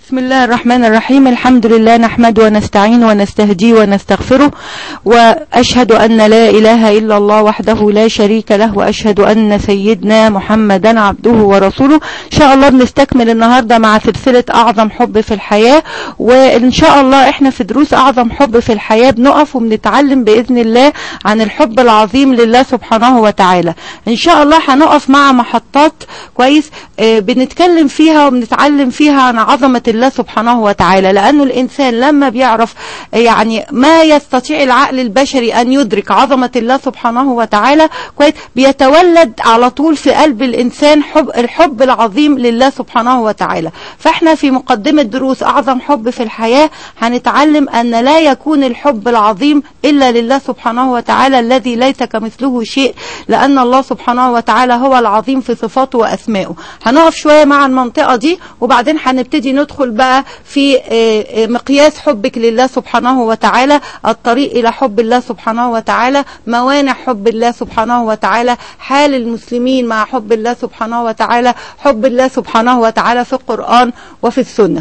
بسم الله الرحمن الرحيم الحمد لله نحمد ونستعين ونستهدي ونستغفره وأشهد أن لا إله إلا الله وحده لا شريك له وأشهد أن سيدنا محمدا عبده ورسوله إن شاء الله بنستكمل النهاردة مع سلسلة أعظم حب في الحياة وإن شاء الله إحنا في دروس أعظم حب في الحياة بنقف وبنتعلم بإذن الله عن الحب العظيم لله سبحانه وتعالى إن شاء الله هنقف مع محطات كويس آه، بنتكلم فيها وبنتعلم فيها عن عظمة الله سبحانه وتعالى لأنه الإنسان لما بيعرف يعني ما يستطيع العقل البشري أن يدرك عظمة الله سبحانه وتعالى كويس بيتولد على طول في قلب الإنسان حب الحب العظيم لله سبحانه وتعالى فإحنا في مقدمة دروس أعظم حب في الحياة هنتعلم أن لا يكون الحب العظيم إلا لله سبحانه وتعالى الذي ليس كمثله شيء لأن الله سبحانه وتعالى هو العظيم في صفاته وأسمائه هنقف شوية مع المنطقة دي وبعدين هنبتدي ندخل بقى في آه، آه، مقياس حبك لله سبحانه وتعالى الطريق إلى حب الله سبحانه وتعالى موانع حب الله سبحانه وتعالى حال المسلمين مع حب الله سبحانه وتعالى حب الله سبحانه وتعالى في القرآن وفي السنة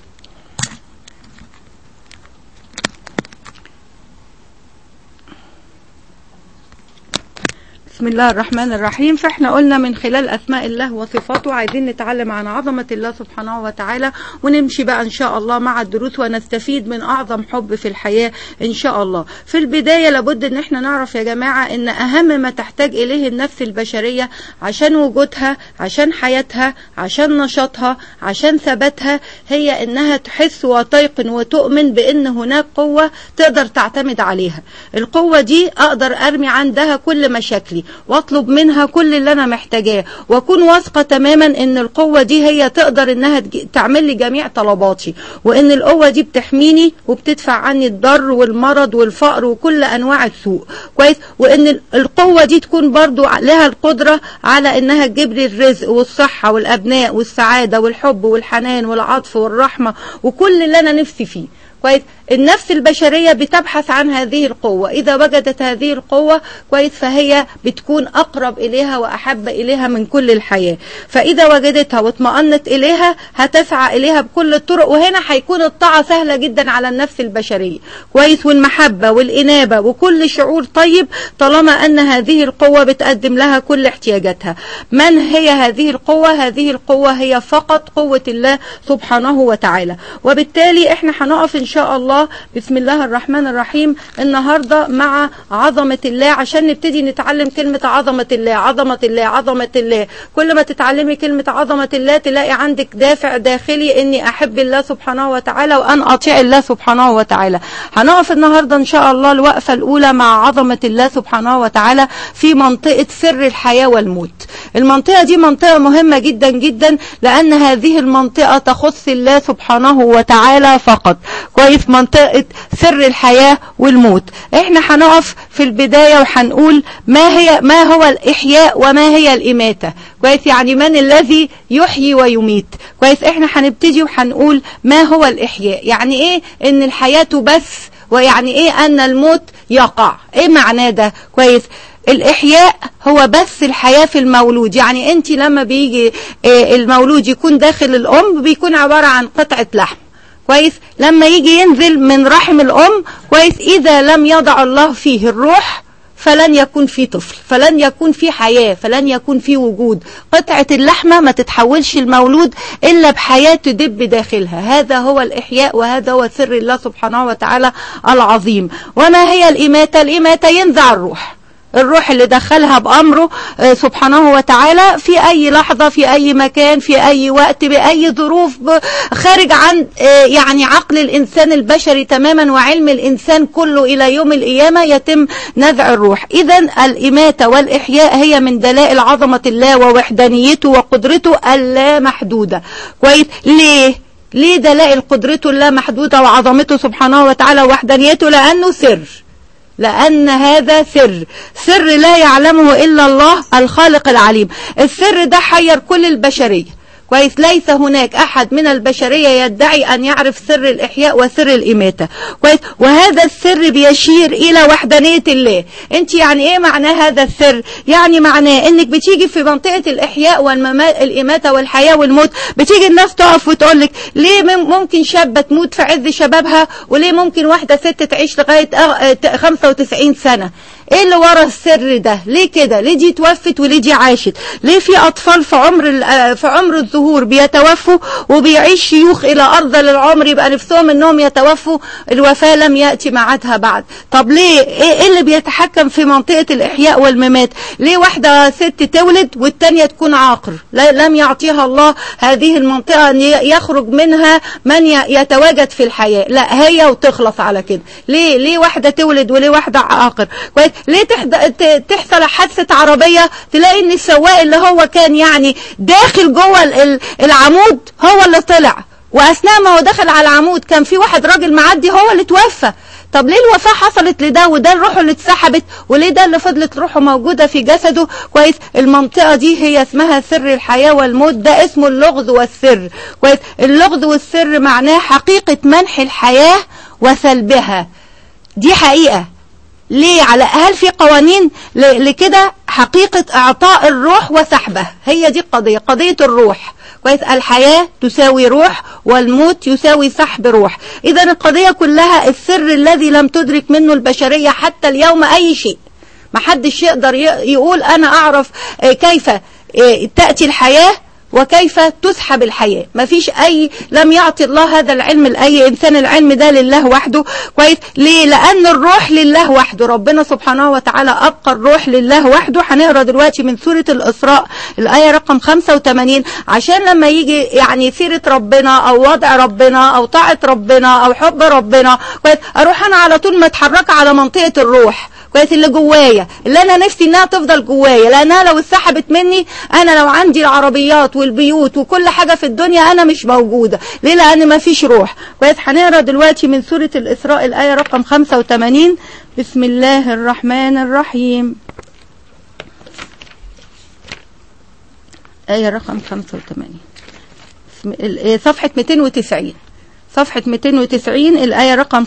بسم الله الرحمن الرحيم فاحنا قلنا من خلال اسماء الله وصفاته عايزين نتعلم عن عظمة الله سبحانه وتعالى ونمشي بقى ان شاء الله مع الدروس ونستفيد من اعظم حب في الحياة ان شاء الله في البداية لابد ان احنا نعرف يا جماعة ان اهم ما تحتاج اليه النفس البشرية عشان وجودها عشان حياتها عشان نشاطها عشان ثباتها هي انها تحس وتيقن وتؤمن بان هناك قوة تقدر تعتمد عليها القوة دي اقدر ارمي عندها كل مشاكلي واطلب منها كل اللي انا محتاجاه واكون واثقة تماما ان القوة دي هي تقدر انها تج- تعمل لي جميع طلباتي وان القوة دي بتحميني وبتدفع عني الضر والمرض والفقر وكل انواع السوء كويس وان ال- القوة دي تكون برضو ع- لها القدرة على انها تجيب لي الرزق والصحة والابناء والسعادة والحب والحنان والعطف والرحمة وكل اللي انا نفسي فيه كويس النفس البشرية بتبحث عن هذه القوة إذا وجدت هذه القوة كويس فهي بتكون أقرب إليها وأحب إليها من كل الحياة فإذا وجدتها واطمأنت إليها هتسعى إليها بكل الطرق وهنا هيكون الطاعة سهلة جدا على النفس البشرية كويس والمحبة والإنابة وكل شعور طيب طالما أن هذه القوة بتقدم لها كل احتياجاتها من هي هذه القوة هذه القوة هي فقط قوة الله سبحانه وتعالى وبالتالي احنا هنقف ان شاء الله بسم الله الرحمن الرحيم النهاردة مع عظمة الله عشان نبتدي نتعلم كلمة عظمة الله عظمة الله عظمة الله كل ما تتعلمي كلمة عظمة الله تلاقي عندك دافع داخلي اني احب الله سبحانه وتعالى وان اطيع الله سبحانه وتعالى هنقف النهاردة ان شاء الله الوقفة الاولى مع عظمة الله سبحانه وتعالى في منطقة سر الحياة والموت المنطقة دي منطقة مهمة جدا جدا لان هذه المنطقة تخص الله سبحانه وتعالى فقط كويس منطقة سر الحياة والموت احنا هنقف في البداية وهنقول ما هي ما هو الاحياء وما هي الاماتة كويس يعني من الذي يحيي ويميت كويس احنا هنبتدي وهنقول ما هو الاحياء يعني ايه ان الحياة بس ويعني ايه ان الموت يقع ايه معناه ده كويس الإحياء هو بس الحياة في المولود يعني أنت لما بيجي آه، المولود يكون داخل الأم بيكون عبارة عن قطعة لحم كويس لما يجي ينزل من رحم الأم كويس إذا لم يضع الله فيه الروح فلن يكون في طفل فلن يكون في حياة فلن يكون في وجود قطعة اللحمة ما تتحولش المولود إلا بحياة تدب داخلها هذا هو الإحياء وهذا هو سر الله سبحانه وتعالى العظيم وما هي الإماتة الإماتة ينزع الروح الروح اللي دخلها بأمره آه، سبحانه وتعالى في أي لحظة في أي مكان في أي وقت بأي ظروف ب- خارج عن آه، يعني عقل الإنسان البشري تماما وعلم الإنسان كله إلى يوم القيامة يتم نزع الروح إذا الإماتة والإحياء هي من دلائل عظمة الله ووحدانيته وقدرته اللامحدودة كويس ليه؟ ليه دلائل قدرته اللامحدودة وعظمته سبحانه وتعالى ووحدانيته لأنه سر لأن هذا سر سر لا يعلمه إلا الله الخالق العليم السر ده حير كل البشرية كويس ليس هناك احد من البشرية يدعي ان يعرف سر الاحياء وسر الاماتة كويس وهذا السر بيشير الى وحدانية الله انت يعني ايه معنى هذا السر يعني معناه انك بتيجي في منطقة الاحياء والاماتة والحياة والموت بتيجي الناس تقف وتقولك ليه ممكن شابة تموت في عز شبابها وليه ممكن واحدة ست تعيش لغاية 95 سنة ايه اللي ورا السر ده ليه كده ليه دي توفت وليه دي عاشت ليه في اطفال في عمر في عمر الظهور بيتوفوا وبيعيش شيوخ الى ارض العمر يبقى نفسهم انهم يتوفوا الوفاة لم يأتي معادها بعد طب ليه ايه اللي بيتحكم في منطقة الاحياء والممات ليه واحدة ست تولد والتانية تكون عاقر لم يعطيها الله هذه المنطقة ان يخرج منها من يتواجد في الحياة لا هي وتخلص على كده ليه ليه واحدة تولد وليه واحدة عاقر كويس ليه تحصل حادثة عربية تلاقي ان السواق اللي هو كان يعني داخل جوه العمود هو اللي طلع واثناء ما هو دخل على العمود كان في واحد راجل معدي هو اللي توفى طب ليه الوفاة حصلت لده وده الروح اللي اتسحبت وليه ده اللي فضلت روحه موجودة في جسده كويس المنطقة دي هي اسمها سر الحياة والموت ده اسمه اللغز والسر كويس اللغز والسر معناه حقيقة منح الحياة وسلبها دي حقيقة ليه على هل في قوانين لكده حقيقة اعطاء الروح وسحبه هي دي القضية قضية الروح كويس الحياة تساوي روح والموت يساوي سحب روح اذا القضية كلها السر الذي لم تدرك منه البشرية حتى اليوم اي شيء محدش يقدر يقول انا اعرف كيف تأتي الحياة وكيف تسحب الحياة مفيش أي لم يعطي الله هذا العلم لأي إنسان العلم ده لله وحده كويس ليه لأن الروح لله وحده ربنا سبحانه وتعالى أبقى الروح لله وحده هنقرأ دلوقتي من سورة الإسراء الآية رقم 85 عشان لما يجي يعني سيرة ربنا أو وضع ربنا أو طاعة ربنا أو حب ربنا كويس أروح أنا على طول متحركة على منطقة الروح كويس اللي جوايا اللي انا نفسي انها تفضل جوايا لانها لو اتسحبت مني انا لو عندي العربيات والبيوت وكل حاجة في الدنيا انا مش موجودة ليه لان ما فيش روح كويس هنقرا دلوقتي من سورة الاسراء الاية رقم 85 بسم الله الرحمن الرحيم آية رقم 85 صفحة 290 صفحة 290 الآية رقم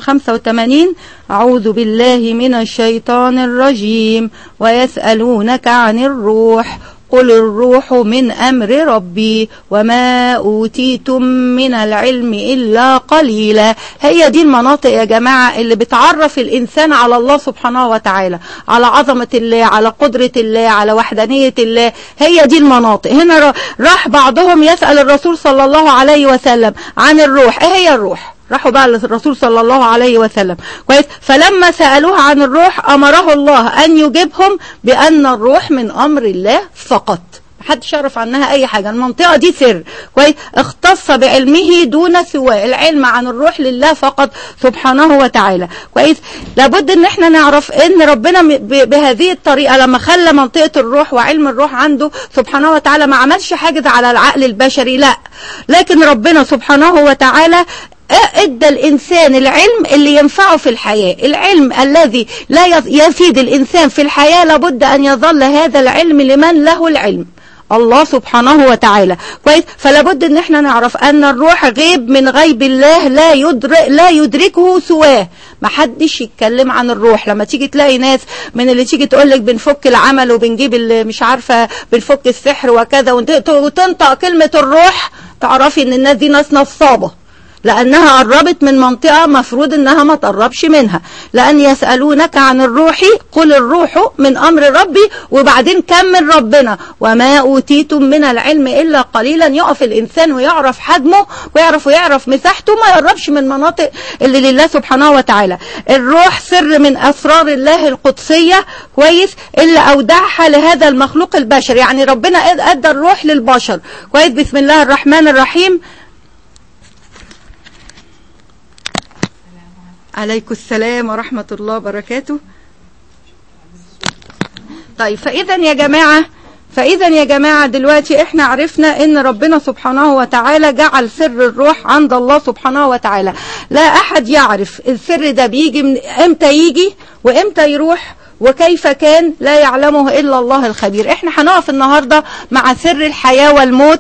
85 أعوذ بالله من الشيطان الرجيم ويسألونك عن الروح قل الروح من أمر ربي وما أوتيتم من العلم إلا قليلا هي دي المناطق يا جماعة اللي بتعرف الإنسان على الله سبحانه وتعالى على عظمة الله على قدرة الله على وحدانية الله هي دي المناطق هنا راح بعضهم يسأل الرسول صلى الله عليه وسلم عن الروح ايه هي الروح راحوا بقى للرسول صلى الله عليه وسلم كويس فلما سألوه عن الروح أمره الله أن يجيبهم بأن الروح من أمر الله فقط محدش يعرف عنها اي حاجة المنطقة دي سر كويس اختص بعلمه دون سواه العلم عن الروح لله فقط سبحانه وتعالى كويس لابد ان احنا نعرف ان ربنا بهذه الطريقة لما خلى منطقة الروح وعلم الروح عنده سبحانه وتعالى ما عملش حاجز على العقل البشري لا لكن ربنا سبحانه وتعالى ادى الانسان العلم اللي ينفعه في الحياة العلم الذي لا يفيد الانسان في الحياة لابد ان يظل هذا العلم لمن له العلم الله سبحانه وتعالى كويس فلا بد ان احنا نعرف ان الروح غيب من غيب الله لا يدرك لا يدركه سواه ما حدش يتكلم عن الروح لما تيجي تلاقي ناس من اللي تيجي تقول لك بنفك العمل وبنجيب اللي مش عارفه بنفك السحر وكذا وتنطق كلمه الروح تعرفي ان الناس دي ناس نصابه لأنها قربت من منطقة مفروض أنها ما تقربش منها لأن يسألونك عن الروح قل الروح من أمر ربي وبعدين كمل ربنا وما أوتيتم من العلم إلا قليلا يقف الإنسان ويعرف حجمه ويعرف ويعرف مساحته ما يقربش من مناطق اللي لله سبحانه وتعالى الروح سر من أسرار الله القدسية كويس اللي أودعها لهذا المخلوق البشري يعني ربنا أدى الروح للبشر كويس بسم الله الرحمن الرحيم عليكم السلام ورحمة الله وبركاته طيب فإذا يا جماعة فإذا يا جماعة دلوقتي احنا عرفنا ان ربنا سبحانه وتعالى جعل سر الروح عند الله سبحانه وتعالى لا احد يعرف السر ده بيجي من امتى يجي وامتى يروح وكيف كان لا يعلمه إلا الله الخبير احنا هنقف النهاردة مع سر الحياة والموت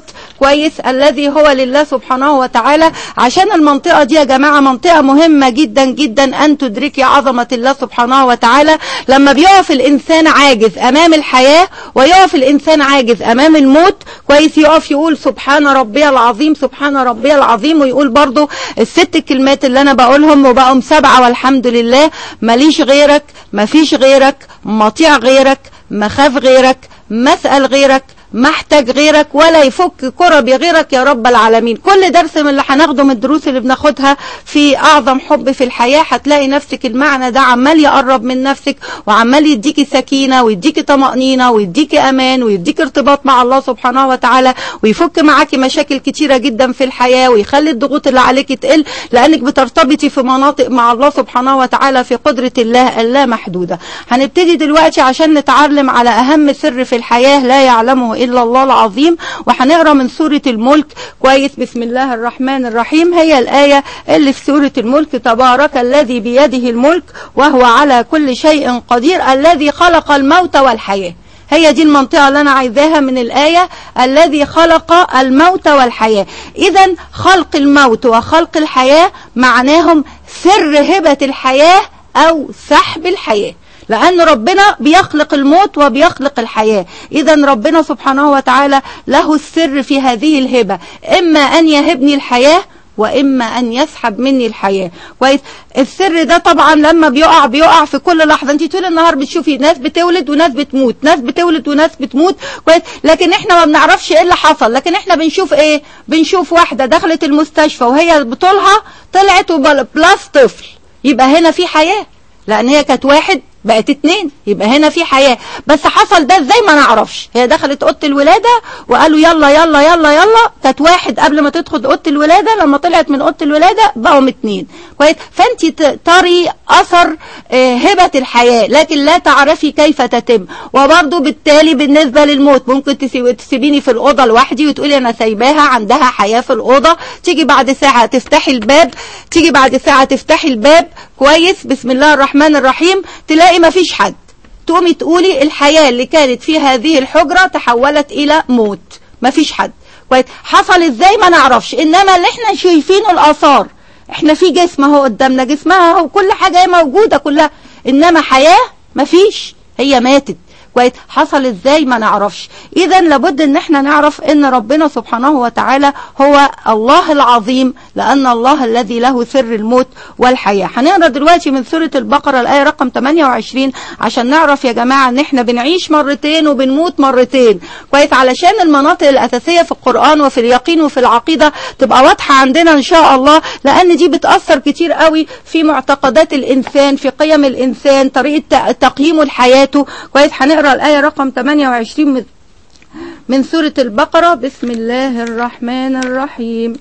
كويس الذي هو لله سبحانه وتعالى عشان المنطقة دي يا جماعة منطقة مهمة جدا جدا أن تدركي عظمة الله سبحانه وتعالى لما بيقف الإنسان عاجز أمام الحياة ويقف الإنسان عاجز أمام الموت كويس يقف يقول سبحان ربي العظيم سبحان ربي العظيم ويقول برضو الست كلمات اللي أنا بقولهم وبقوا سبعة والحمد لله ماليش غيرك مفيش غيرك مطيع غيرك مخاف غيرك مسأل غيرك محتاج غيرك ولا يفك كربي غيرك يا رب العالمين كل درس من اللي هناخده من الدروس اللي بناخدها في اعظم حب في الحياة هتلاقي نفسك المعنى ده عمال يقرب من نفسك وعمال يديكي سكينة ويديكي طمأنينة ويديكي امان ويديكي ارتباط مع الله سبحانه وتعالى ويفك معاكي مشاكل كتيرة جدا في الحياة ويخلي الضغوط اللي عليك تقل لانك بترتبطي في مناطق مع الله سبحانه وتعالى في قدرة الله اللامحدودة هنبتدي دلوقتي عشان نتعلم على اهم سر في الحياة لا يعلمه إلا الله العظيم وهنقرا من سورة الملك كويس بسم الله الرحمن الرحيم هي الآية اللي في سورة الملك تبارك الذي بيده الملك وهو على كل شيء قدير الذي خلق الموت والحياة هي دي المنطقة اللي أنا عايزاها من الآية الذي خلق الموت والحياة إذا خلق الموت وخلق الحياة معناهم سر هبة الحياة أو سحب الحياة لأن ربنا بيخلق الموت وبيخلق الحياة إذا ربنا سبحانه وتعالى له السر في هذه الهبة إما أن يهبني الحياة وإما أن يسحب مني الحياة كويس السر ده طبعا لما بيقع بيقع في كل لحظة انت طول النهار بتشوفي ناس بتولد وناس بتموت ناس بتولد وناس بتموت كويس لكن احنا ما بنعرفش ايه اللي حصل لكن احنا بنشوف ايه بنشوف واحدة دخلت المستشفى وهي بطولها طلعت وبلاس طفل يبقى هنا في حياة لأن هي كانت واحد بقت اتنين يبقى هنا في حياة بس حصل ده ازاي ما نعرفش هي دخلت اوضه الولادة وقالوا يلا يلا يلا يلا كانت واحد قبل ما تدخل اوضه الولادة لما طلعت من اوضه الولادة بقوا اتنين كويس فانت تري اثر هبة الحياة لكن لا تعرفي كيف تتم وبرضه بالتالي بالنسبة للموت ممكن تسيبيني في الاوضة لوحدي وتقولي انا سايباها عندها حياة في الاوضة تيجي بعد ساعة تفتحي الباب تيجي بعد ساعة تفتحي الباب كويس بسم الله الرحمن الرحيم تلاقي ما فيش حد تقومي تقولي الحياة اللي كانت في هذه الحجرة تحولت إلى موت ما فيش حد كويس حصل ازاي ما نعرفش انما اللي احنا شايفينه الاثار احنا في جسم اهو قدامنا جسمها اهو كل حاجة هي موجودة كلها انما حياة ما فيش هي ماتت كويس حصل ازاي ما نعرفش اذا لابد ان احنا نعرف ان ربنا سبحانه وتعالى هو الله العظيم لان الله الذي له سر الموت والحياة هنقرا دلوقتي من سورة البقرة الاية رقم 28 عشان نعرف يا جماعة ان احنا بنعيش مرتين وبنموت مرتين كويس علشان المناطق الاساسية في القرآن وفي اليقين وفي العقيدة تبقى واضحة عندنا ان شاء الله لان دي بتأثر كتير قوي في معتقدات الانسان في قيم الانسان طريقة تقييمه لحياته كويس هنقرا نقرأ الآية رقم 28 من, من سورة البقرة بسم الله الرحمن الرحيم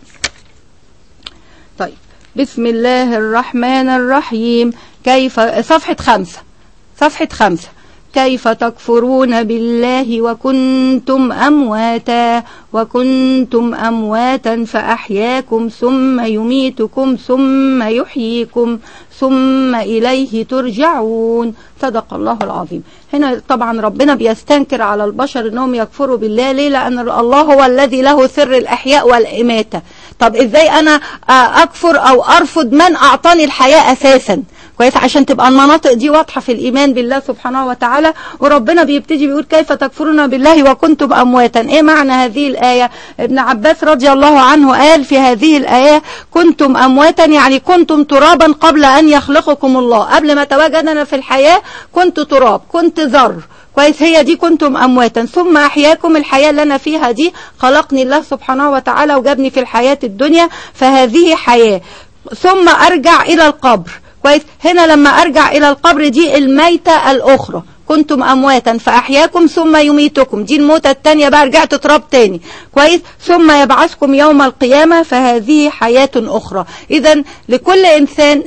طيب بسم الله الرحمن الرحيم كيف صفحة خمسة صفحة خمسة كيف تكفرون بالله وكنتم أمواتا وكنتم أمواتا فأحياكم ثم يميتكم ثم يحييكم ثم إليه ترجعون صدق الله العظيم هنا طبعا ربنا بيستنكر على البشر انهم يكفروا بالله ليه لان الله هو الذي له سر الاحياء والاماته طب ازاي انا اكفر او ارفض من اعطاني الحياه اساسا كويس عشان تبقى المناطق دي واضحه في الايمان بالله سبحانه وتعالى وربنا بيبتدي بيقول كيف تكفرون بالله وكنتم امواتا ايه معنى هذه الايه ابن عباس رضي الله عنه قال في هذه الايه كنتم امواتا يعني كنتم ترابا قبل ان يخلقكم الله قبل ما تواجدنا في الحياه كنت تراب كنت ذر كويس هي دي كنتم امواتا ثم احياكم الحياه اللي انا فيها دي خلقني الله سبحانه وتعالى وجابني في الحياه الدنيا فهذه حياه ثم ارجع الى القبر كويس هنا لما ارجع الى القبر دي الميتة الاخرى كنتم امواتا فاحياكم ثم يميتكم دي الموتة التانية بقى رجعت تراب تاني كويس ثم يبعثكم يوم القيامة فهذه حياة اخرى اذا لكل انسان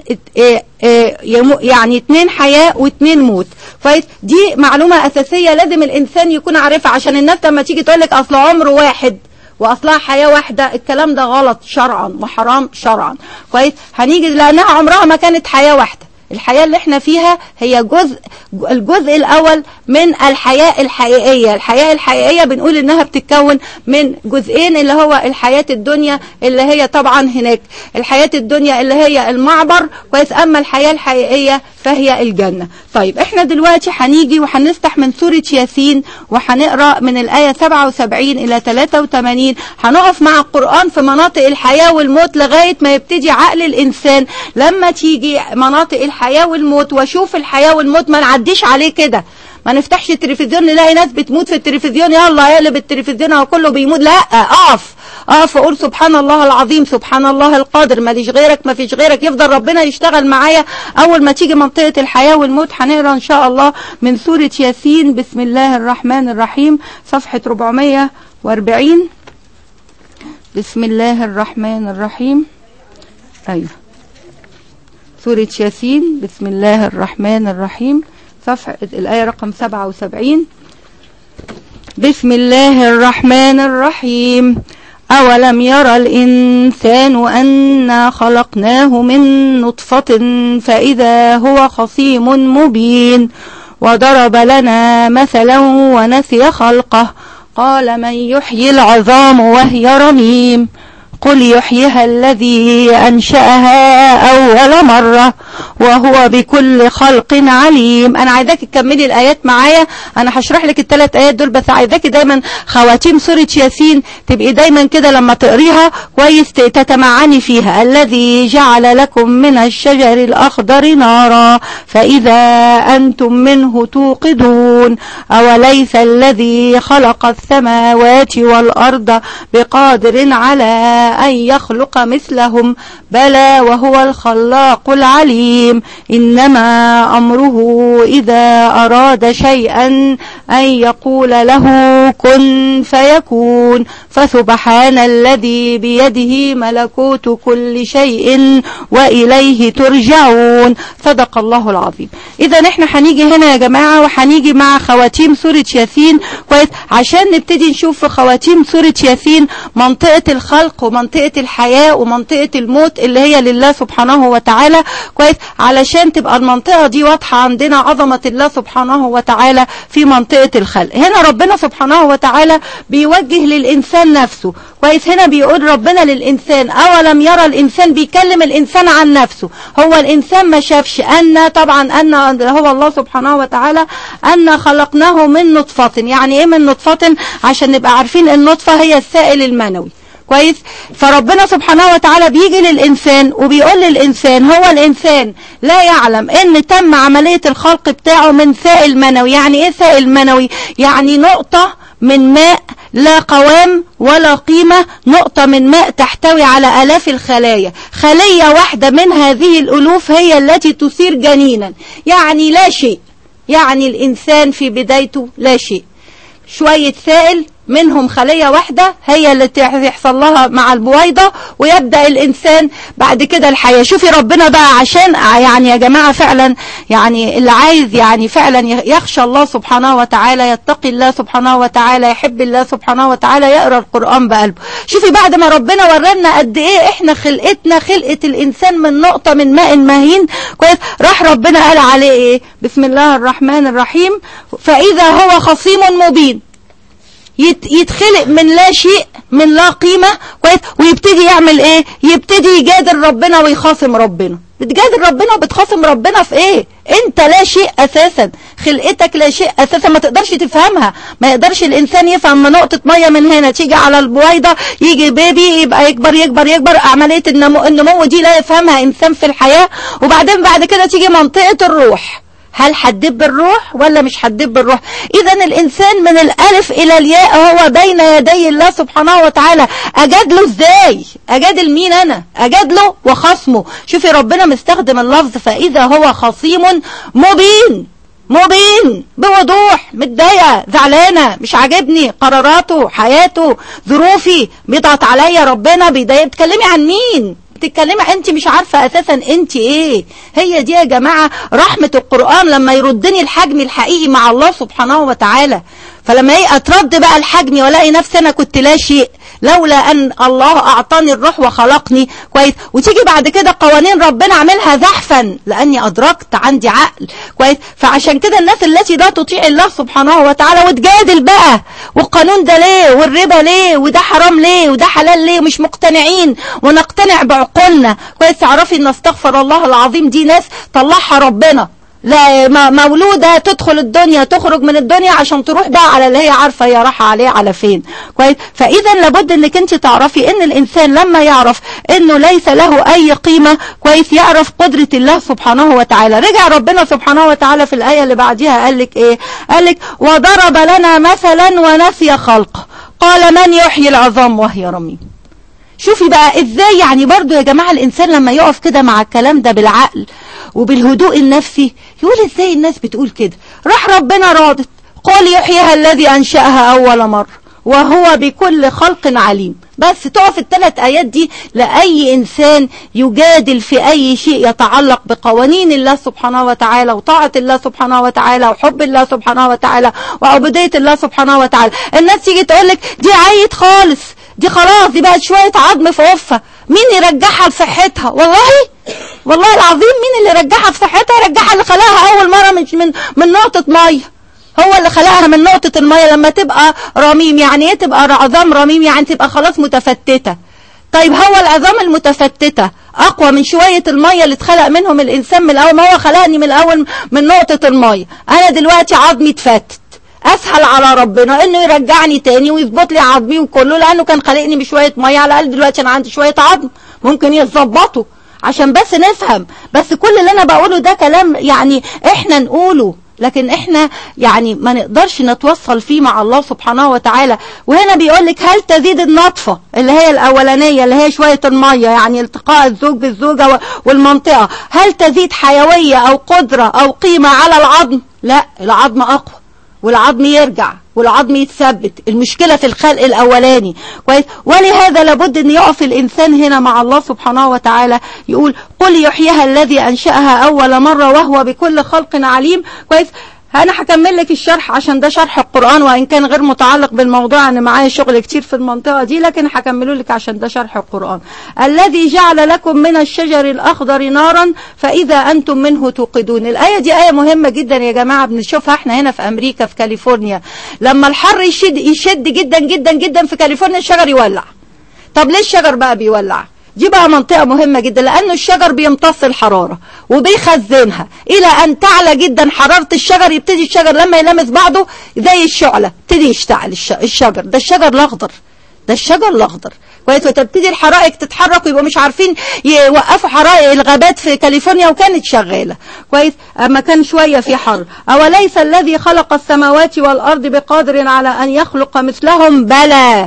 يعني اتنين حياة واتنين موت كويس دي معلومة اساسية لازم الانسان يكون عارفها عشان الناس لما تيجي تقولك اصل عمر واحد واصلها حياه واحده الكلام ده غلط شرعا وحرام شرعا كويس هنيجي لانها عمرها ما كانت حياه واحده الحياة اللي احنا فيها هي جزء الجزء الأول من الحياة الحقيقية الحياة الحقيقية بنقول إنها بتتكون من جزئين اللي هو الحياة الدنيا اللي هي طبعا هناك الحياة الدنيا اللي هي المعبر كويس أما الحياة الحقيقية فهي الجنة طيب احنا دلوقتي هنيجي وهنفتح من سورة ياسين وهنقرأ من الآية 77 إلى 83 هنقف مع القرآن في مناطق الحياة والموت لغاية ما يبتدي عقل الإنسان لما تيجي مناطق الحياة والموت واشوف الحياة والموت ما نعديش عليه كده ما نفتحش التلفزيون نلاقي ناس بتموت في التلفزيون يلا يقلب التلفزيون هو كله بيموت لا اقف اقف واقول سبحان الله العظيم سبحان الله القادر ماليش غيرك ما فيش غيرك يفضل ربنا يشتغل معايا اول ما تيجي منطقة الحياة والموت هنقرا ان شاء الله من سورة ياسين بسم الله الرحمن الرحيم صفحة 440 بسم الله الرحمن الرحيم ايوه سورة ياسين بسم الله الرحمن الرحيم صفحة الآية رقم 77 بسم الله الرحمن الرحيم أولم يرى الإنسان أنا خلقناه من نطفة فإذا هو خصيم مبين وضرب لنا مثلا ونسي خلقه قال من يحيي العظام وهي رميم قل يحييها الذي أنشأها أول مرة وهو بكل خلق عليم أنا عايزاك تكملي الآيات معايا أنا هشرح لك الثلاث آيات دول بس عايزاك دايما خواتيم سورة ياسين تبقي دايما كده لما تقريها كويس تتمعني فيها الذي جعل لكم من الشجر الأخضر نارا فإذا أنتم منه توقدون أوليس الذي خلق السماوات والأرض بقادر على أن يخلق مثلهم بلى وهو الخلاق العليم إنما أمره إذا أراد شيئا أن يقول له كن فيكون فسبحان الذي بيده ملكوت كل شيء وإليه ترجعون صدق الله العظيم إذا احنا هنيجي هنا يا جماعة وهنيجي مع خواتيم سورة ياسين كويس عشان نبتدي نشوف في خواتيم سورة ياسين منطقة الخلق ومنطقة الحياة ومنطقة الموت اللي هي لله سبحانه وتعالى كويس علشان تبقى المنطقة دي واضحة عندنا عظمة الله سبحانه وتعالى في منطقة الخلق هنا ربنا سبحانه وتعالى بيوجه للإنسان نفسه كويس هنا بيقول ربنا للإنسان أولم يرى الإنسان بيكلم الإنسان عن نفسه هو الإنسان ما شافش أن طبعا أن هو الله سبحانه وتعالى أن خلقناه من نطفة يعني إيه من نطفة عشان نبقى عارفين النطفة هي السائل المنوي كويس فربنا سبحانه وتعالى بيجي للإنسان وبيقول للإنسان هو الإنسان لا يعلم ان تم عملية الخلق بتاعه من سائل منوي يعني ايه سائل منوي يعني نقطة من ماء لا قوام ولا قيمة نقطة من ماء تحتوي على ألاف الخلايا خلية واحدة من هذه الألوف هي التي تثير جنينا يعني لا شيء يعني الإنسان في بدايته لا شيء شوية سائل منهم خلية واحدة هي اللي يحصل لها مع البويضة ويبدأ الإنسان بعد كده الحياة شوفي ربنا بقى عشان يعني يا جماعة فعلا يعني اللي عايز يعني فعلا يخشى الله سبحانه وتعالى يتقي الله سبحانه وتعالى يحب الله سبحانه وتعالى يقرأ القرآن بقلبه شوفي بعد ما ربنا ورانا قد ايه احنا خلقتنا خلقة الإنسان من نقطة من ماء مهين كويس راح ربنا قال عليه ايه بسم الله الرحمن الرحيم فإذا هو خصيم مبين يتخلق من لا شيء من لا قيمة كويس ويبتدي يعمل ايه يبتدي يجادل ربنا ويخاصم ربنا بتجادل ربنا وبتخاصم ربنا في ايه انت لا شيء اساسا خلقتك لا شيء اساسا ما تقدرش تفهمها ما يقدرش الانسان يفهم من نقطة مية من هنا تيجي على البويضة يجي بيبي يبقى يكبر يكبر يكبر عملية النمو, النمو دي لا يفهمها انسان في الحياة وبعدين بعد كده تيجي منطقة الروح هل هتدب الروح ولا مش هتدب الروح اذا الانسان من الالف الى الياء هو بين يدي الله سبحانه وتعالى اجادله ازاي اجادل مين انا اجادله وخصمه شوفي ربنا مستخدم اللفظ فاذا هو خصيم مبين مبين بوضوح متضايقه زعلانه مش عاجبني قراراته حياته ظروفي بيضغط عليا ربنا بيضايق بتكلمي عن مين بتتكلمي انت مش عارفة اساسا انت ايه هي دي يا جماعة رحمة القرآن لما يردني الحجم الحقيقي مع الله سبحانه وتعالى فلما ايه اترد بقى لحجمي والاقي نفسي انا كنت لا شيء لولا ان الله اعطاني الروح وخلقني كويس وتيجي بعد كده قوانين ربنا اعملها زحفا لاني ادركت عندي عقل كويس فعشان كده الناس التي لا تطيع الله سبحانه وتعالى وتجادل بقى والقانون ده ليه والربا ليه وده حرام ليه وده حلال ليه مش مقتنعين ونقتنع بعقولنا كويس تعرفي ان استغفر الله العظيم دي ناس طلعها ربنا لا مولودة تدخل الدنيا تخرج من الدنيا عشان تروح بقى على اللي هي عارفة هي رايحة عليه على فين كويس فإذا لابد انك انت تعرفي ان الانسان لما يعرف انه ليس له اي قيمة كويس يعرف قدرة الله سبحانه وتعالى رجع ربنا سبحانه وتعالى في الآية اللي بعدها قال لك ايه قال لك وضرب لنا مثلا ونسي خلقه قال من يحيي العظام وهي رميم شوفي بقى ازاي يعني برضو يا جماعة الانسان لما يقف كده مع الكلام ده بالعقل وبالهدوء النفسي يقول ازاي الناس بتقول كده راح ربنا رادت قل يحييها الذي انشأها اول مرة وهو بكل خلق عليم بس تقف الثلاث آيات دي لأي إنسان يجادل في أي شيء يتعلق بقوانين الله سبحانه وتعالى وطاعة الله سبحانه وتعالى وحب الله سبحانه وتعالى وعبودية الله سبحانه وتعالى الناس تيجي تقول لك دي عيت خالص دي خلاص دي بقت شوية عظم في وفة مين يرجعها لصحتها والله والله العظيم مين اللي رجعها في صحتها رجعها اللي خلقها أول مرة مش من من نقطة مية هو اللي خلقها من نقطة المية لما تبقى رميم يعني ايه تبقى عظام رميم يعني تبقى خلاص متفتتة طيب هو العظام المتفتتة اقوى من شوية المية اللي اتخلق منهم الانسان من الاول ما هو خلقني من الاول من نقطة المية انا دلوقتي عظمي اتفتت اسهل على ربنا انه يرجعني تاني ويظبط لي عظمي وكله لانه كان خلقني بشوية مية على الاقل دلوقتي انا عندي شوية عظم ممكن يتظبطوا عشان بس نفهم بس كل اللي انا بقوله ده كلام يعني احنا نقوله لكن احنا يعني ما نقدرش نتوصل فيه مع الله سبحانه وتعالى وهنا بيقول لك هل تزيد النطفة اللي هي الاولانية اللي هي شوية المية يعني التقاء الزوج بالزوجة والمنطقة هل تزيد حيوية او قدرة او قيمة على العظم لا العظم اقوى والعظم يرجع والعظم يتثبت المشكلة في الخلق الأولاني كويس ولهذا لابد أن يقف الإنسان هنا مع الله سبحانه وتعالى يقول قل يحييها الذي أنشأها أول مرة وهو بكل خلق عليم كويس انا هكمل لك الشرح عشان ده شرح القرآن وان كان غير متعلق بالموضوع انا معايا شغل كتير في المنطقة دي لكن هكمله لك عشان ده شرح القرآن الذي جعل لكم من الشجر الاخضر نارا فاذا انتم منه توقدون الاية دي اية مهمة جدا يا جماعة بنشوفها احنا هنا في امريكا في كاليفورنيا لما الحر يشد, يشد جدا جدا جدا في كاليفورنيا الشجر يولع طب ليه الشجر بقى بيولع دي بقى منطقة مهمة جدا لأن الشجر بيمتص الحرارة وبيخزنها إلى أن تعلى جدا حرارة الشجر يبتدي الشجر لما يلمس بعضه زي الشعلة يبتدي يشتعل الشجر ده الشجر الأخضر ده الشجر الأخضر كويس وتبتدي الحرائق تتحرك ويبقوا مش عارفين يوقفوا حرائق الغابات في كاليفورنيا وكانت شغالة كويس أما كان شوية في حر أوليس الذي خلق السماوات والأرض بقادر على أن يخلق مثلهم بلى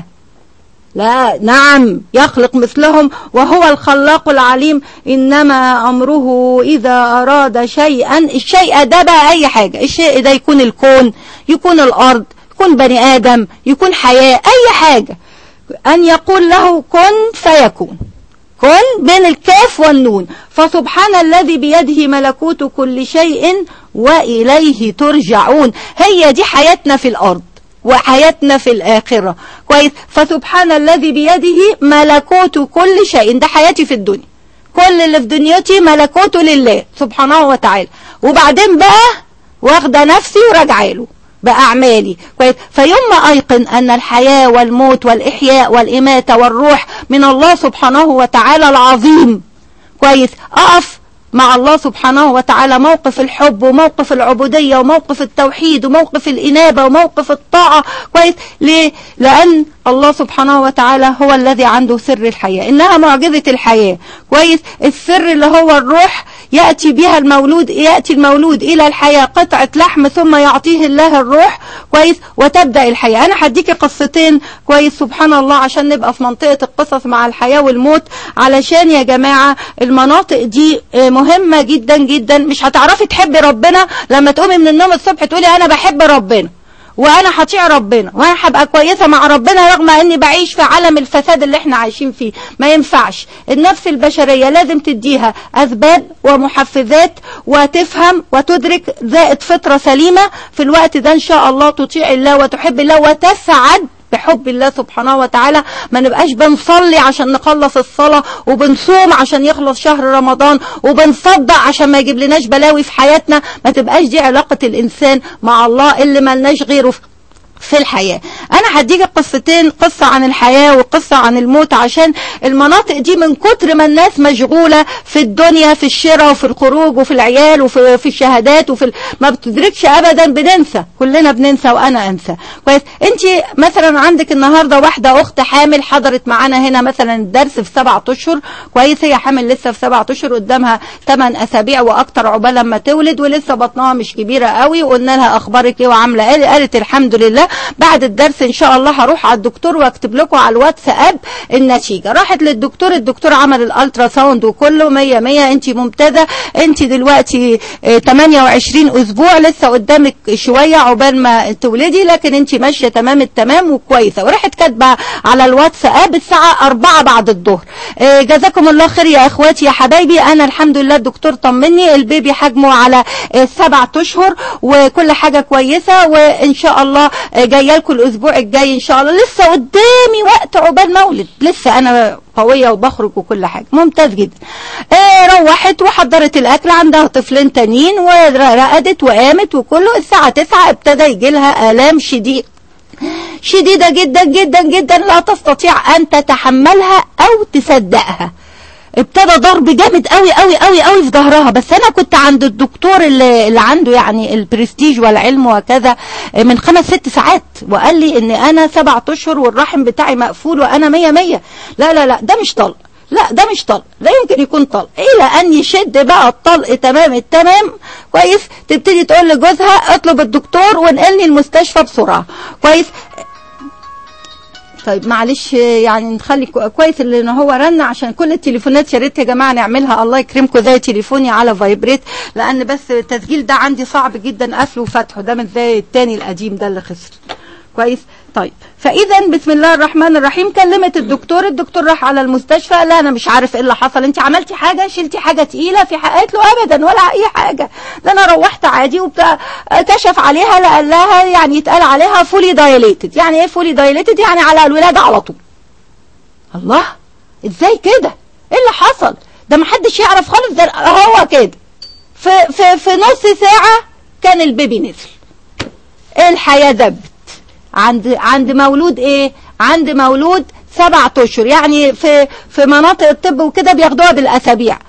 لا نعم يخلق مثلهم وهو الخلاق العليم إنما أمره إذا أراد شيئا الشيء ده بقى أي حاجة الشيء ده يكون الكون يكون الأرض يكون بني آدم يكون حياة أي حاجة أن يقول له كن فيكون كن بين الكاف والنون فسبحان الذي بيده ملكوت كل شيء وإليه ترجعون هي دي حياتنا في الأرض وحياتنا في الآخرة كويس فسبحان الذي بيده ملكوت كل شيء ده حياتي في الدنيا كل اللي في دنيتي ملكوته لله سبحانه وتعالى وبعدين بقى واخدة نفسي وراجعه له بأعمالي كويس فيوم ما أيقن أن الحياة والموت والإحياء والإماتة والروح من الله سبحانه وتعالى العظيم كويس أقف مع الله سبحانه وتعالى موقف الحب وموقف العبودية وموقف التوحيد وموقف الإنابة وموقف الطاعة كويس ليه؟ لأن الله سبحانه وتعالى هو الذي عنده سر الحياة إنها معجزة الحياة كويس السر اللي هو الروح يأتي بها المولود يأتي المولود إلى الحياة قطعة لحم ثم يعطيه الله الروح كويس وتبدأ الحياة أنا هديكي قصتين كويس سبحان الله عشان نبقى في منطقة القصص مع الحياة والموت علشان يا جماعة المناطق دي مهمة جدا جدا مش هتعرفي تحبي ربنا لما تقومي من النوم الصبح تقولي أنا بحب ربنا وانا هطيع ربنا وانا هبقى كويسه مع ربنا رغم اني بعيش في عالم الفساد اللي احنا عايشين فيه ما ينفعش النفس البشريه لازم تديها اسباب ومحفزات وتفهم وتدرك زائد فطره سليمه في الوقت ده ان شاء الله تطيع الله وتحب الله وتسعد بحب الله سبحانه وتعالى ما نبقاش بنصلي عشان نخلص الصلاة وبنصوم عشان يخلص شهر رمضان وبنصدق عشان ما يجيب لناش بلاوي في حياتنا ما تبقاش دي علاقة الإنسان مع الله اللي ملناش غيره في الحياة انا هديك قصتين قصة عن الحياة وقصة عن الموت عشان المناطق دي من كتر ما الناس مشغولة في الدنيا في الشراء وفي الخروج وفي العيال وفي في الشهادات وفي ال... ما بتدركش ابدا بننسى كلنا بننسى وانا انسى كويس انت مثلا عندك النهاردة واحدة اخت حامل حضرت معانا هنا مثلا الدرس في سبعة اشهر كويس هي حامل لسه في سبعة اشهر قدامها 8 اسابيع واكتر عقبال لما تولد ولسه بطنها مش كبيرة قوي وقلنا لها اخبارك ايه وعاملة ايه قالت الحمد لله بعد الدرس ان شاء الله هروح على الدكتور واكتب لكم على الواتساب النتيجة راحت للدكتور الدكتور عمل الالترا ساوند وكله 100 100 انت ممتازة انت دلوقتي 28 اسبوع لسه قدامك شوية عقبال ما تولدي لكن انت ماشية تمام التمام وكويسة وراحت كاتبة على الواتساب الساعة 4 بعد الظهر جزاكم الله خير يا اخواتي يا حبايبي انا الحمد لله الدكتور طمني البيبي حجمه على سبعة اشهر وكل حاجة كويسة وان شاء الله جايه لكم الاسبوع الجاي ان شاء الله لسه قدامي وقت عقبال مولد لسه انا قوية وبخرج وكل حاجة ممتاز جدا آه روحت وحضرت الاكل عندها طفلين تانيين ورقدت وقامت وكله الساعة 9 ابتدى يجي لها الام شديد شديدة جدا جدا جدا لا تستطيع ان تتحملها او تصدقها ابتدى ضرب جامد قوي قوي قوي قوي في ظهرها بس انا كنت عند الدكتور اللي, اللي عنده يعني البرستيج والعلم وكذا من خمس ست ساعات وقال لي ان انا سبعة اشهر والرحم بتاعي مقفول وانا مية مية لا لا لا ده مش طلق لا ده مش طلق لا يمكن يكون طلق الى ان يشد بقى الطلق تمام التمام كويس تبتدي تقول لجوزها اطلب الدكتور وانقلني المستشفى بسرعه كويس طيب معلش يعني نخلي كويس ان هو رن عشان كل التليفونات يا ريت يا جماعه نعملها الله يكرمكم زي تليفوني على فايبريت لان بس التسجيل ده عندي صعب جدا قفله وفتحه ده مش زي التاني القديم ده اللي خسر كويس طيب فاذا بسم الله الرحمن الرحيم كلمت الدكتور الدكتور راح على المستشفى لا انا مش عارف ايه اللي حصل انت عملتي حاجه شلتي حاجه تقيله في قالت له ابدا ولا اي حاجه ده انا روحت عادي وبتاع كشف عليها لقال لها يعني يتقال عليها فولي دايليتد يعني ايه فولي دايليتد يعني على الولاده على طول الله ازاي كده ايه اللي حصل ده محدش يعرف خالص ده هو كده في في في نص ساعه كان البيبي نزل الحياه دبت عند عند مولود ايه عند مولود سبعة اشهر يعني في في مناطق الطب وكده بياخدوها بالاسابيع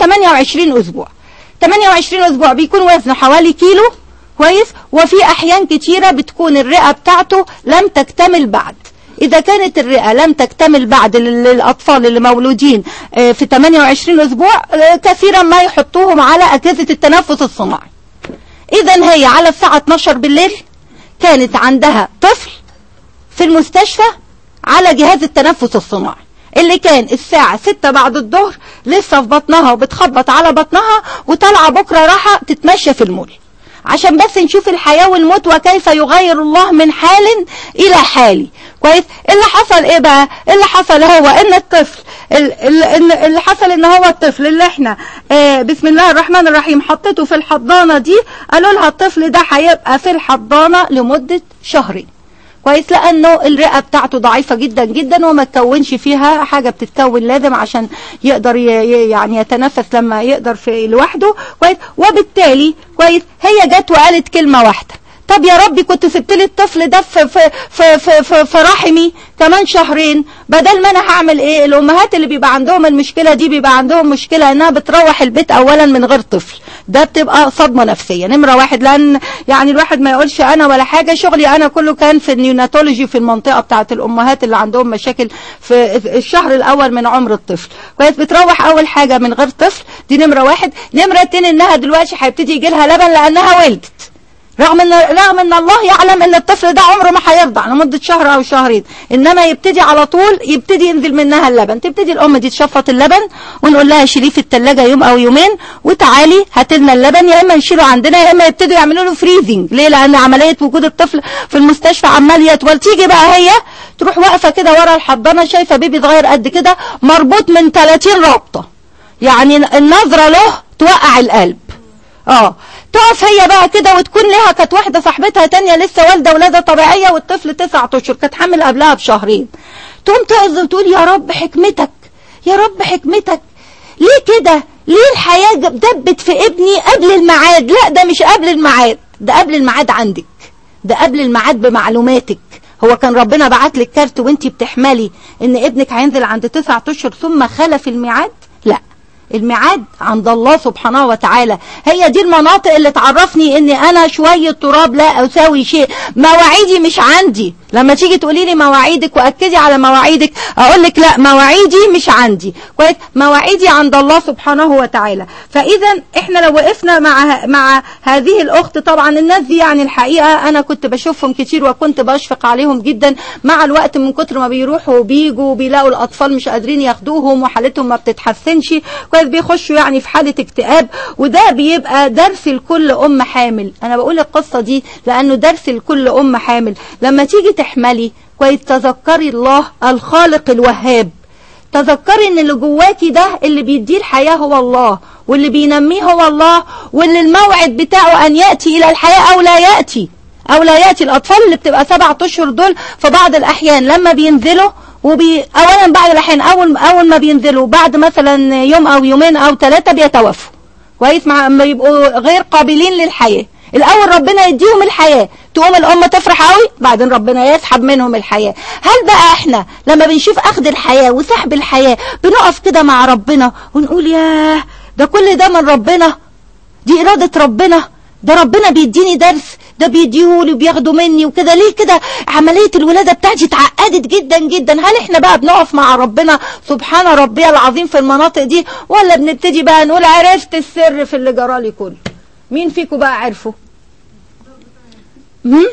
28 اسبوع 28 اسبوع بيكون وزنه حوالي كيلو كويس وفي احيان كتيرة بتكون الرئة بتاعته لم تكتمل بعد إذا كانت الرئة لم تكتمل بعد للأطفال اللي مولودين في 28 أسبوع كثيرا ما يحطوهم على أجهزة التنفس الصناعي إذا هي على الساعة 12 بالليل كانت عندها طفل في المستشفى على جهاز التنفس الصناعي اللي كان الساعة ستة بعد الظهر لسه في بطنها وبتخبط على بطنها وطالعة بكرة راحة تتمشى في المول عشان بس نشوف الحياة والموت وكيف يغير الله من حال إلى حال كويس اللي حصل ايه بقى اللي حصل هو ان الطفل اللي حصل ان هو الطفل اللي احنا اه بسم الله الرحمن الرحيم حطيته في الحضانة دي قالوا لها الطفل ده هيبقى في الحضانة لمدة شهرين كويس لانه الرئه بتاعته ضعيفه جدا جدا وما تكونش فيها حاجه بتتكون لازم عشان يقدر يعني يتنفس لما يقدر في لوحده كويس وبالتالي كويس هي جت وقالت كلمه واحده طب يا ربي كنت سبت لي الطفل ده في في في في, في, في رحمي كمان شهرين بدل ما انا هعمل ايه الامهات اللي بيبقى عندهم المشكله دي بيبقى عندهم مشكله انها بتروح البيت اولا من غير طفل ده بتبقى صدمه نفسيه نمره واحد لان يعني الواحد ما يقولش انا ولا حاجه شغلي انا كله كان في النيوناتولوجي في المنطقه بتاعه الامهات اللي عندهم مشاكل في الشهر الاول من عمر الطفل كويس بتروح اول حاجه من غير طفل دي نمره واحد نمره اتنين انها دلوقتي هيبتدي يجي لها لبن لانها ولدت رغم ان رغم ان الله يعلم ان الطفل ده عمره ما هيرضع لمده شهر او شهرين انما يبتدي على طول يبتدي ينزل منها اللبن تبتدي الام دي تشفط اللبن ونقول لها شيليه في الثلاجه يوم او يومين وتعالي هات لنا اللبن يا اما نشيله عندنا يا اما يبتدوا يعملوا له فريزنج ليه لان عمليه وجود الطفل في المستشفى عمال يطول تيجي بقى هي تروح واقفه كده ورا الحضانه شايفه بيبي صغير قد كده مربوط من 30 رابطه يعني النظره له توقع القلب اه تقف هي بقى كده وتكون لها كانت واحده صاحبتها تانية لسه والده ولاده طبيعيه والطفل تسعة اشهر كانت حامل قبلها بشهرين تقوم تقف وتقول يا رب حكمتك يا رب حكمتك ليه كده ليه الحياه دبت في ابني قبل الميعاد لا ده مش قبل الميعاد ده قبل الميعاد عندك ده قبل الميعاد بمعلوماتك هو كان ربنا بعت لك كارت وانت بتحملي ان ابنك هينزل عند تسعة اشهر ثم خلف الميعاد لا الميعاد عند الله سبحانه وتعالى هي دي المناطق اللي تعرفني ان انا شوية تراب لا اساوي شيء مواعيدي مش عندي لما تيجي تقولي لي مواعيدك واكدي على مواعيدك اقول لك لا مواعيدي مش عندي كويس مواعيدي عند الله سبحانه وتعالى فاذا احنا لو وقفنا مع مع هذه الاخت طبعا الناس دي يعني الحقيقه انا كنت بشوفهم كتير وكنت بشفق عليهم جدا مع الوقت من كتر ما بيروحوا وبيجوا بيلاقوا الاطفال مش قادرين ياخدوهم وحالتهم ما بتتحسنش كويس بيخشوا يعني في حاله اكتئاب وده بيبقى درس لكل ام حامل انا بقول القصه دي لانه درس لكل ام حامل لما تيجي تحملي كويس تذكري الله الخالق الوهاب تذكري ان اللي جواكي ده اللي بيديه الحياه هو الله واللي بينميه هو الله واللي الموعد بتاعه ان ياتي الى الحياه او لا ياتي او لا ياتي الاطفال اللي بتبقى سبعة اشهر دول في بعض الاحيان لما بينزلوا وبي اولا بعض الاحيان اول اول ما بينزلوا بعد مثلا يوم او يومين او ثلاثه بيتوفوا كويس مع ما يبقوا غير قابلين للحياه الاول ربنا يديهم الحياه تقوم الام تفرح قوي بعدين ربنا يسحب منهم الحياه هل بقى احنا لما بنشوف اخذ الحياه وسحب الحياه بنقف كده مع ربنا ونقول ياه ده كل ده من ربنا دي اراده ربنا ده ربنا بيديني درس ده بيديهولي وبياخدوا مني وكده ليه كده عملية الولادة بتاعتي اتعقدت جدا جدا هل احنا بقى بنقف مع ربنا سبحان ربي العظيم في المناطق دي ولا بنبتدي بقى نقول عرفت السر في اللي جرالي كله مين فيكم بقى عرفه هم؟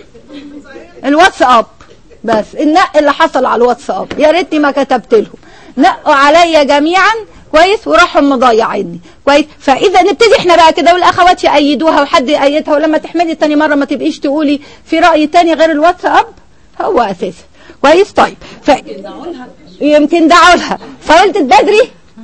الواتساب بس النق اللي حصل على الواتساب يا ريتني ما كتبت لهم نقوا عليا جميعا كويس وراحوا مضيعيني كويس فاذا نبتدي احنا بقى كده والاخوات يأيدوها وحد يأيدها ولما تحملي تاني مره ما تبقيش تقولي في راي تاني غير الواتساب هو اساسا كويس طيب ف... يمكن دعوا لها فقلت بدري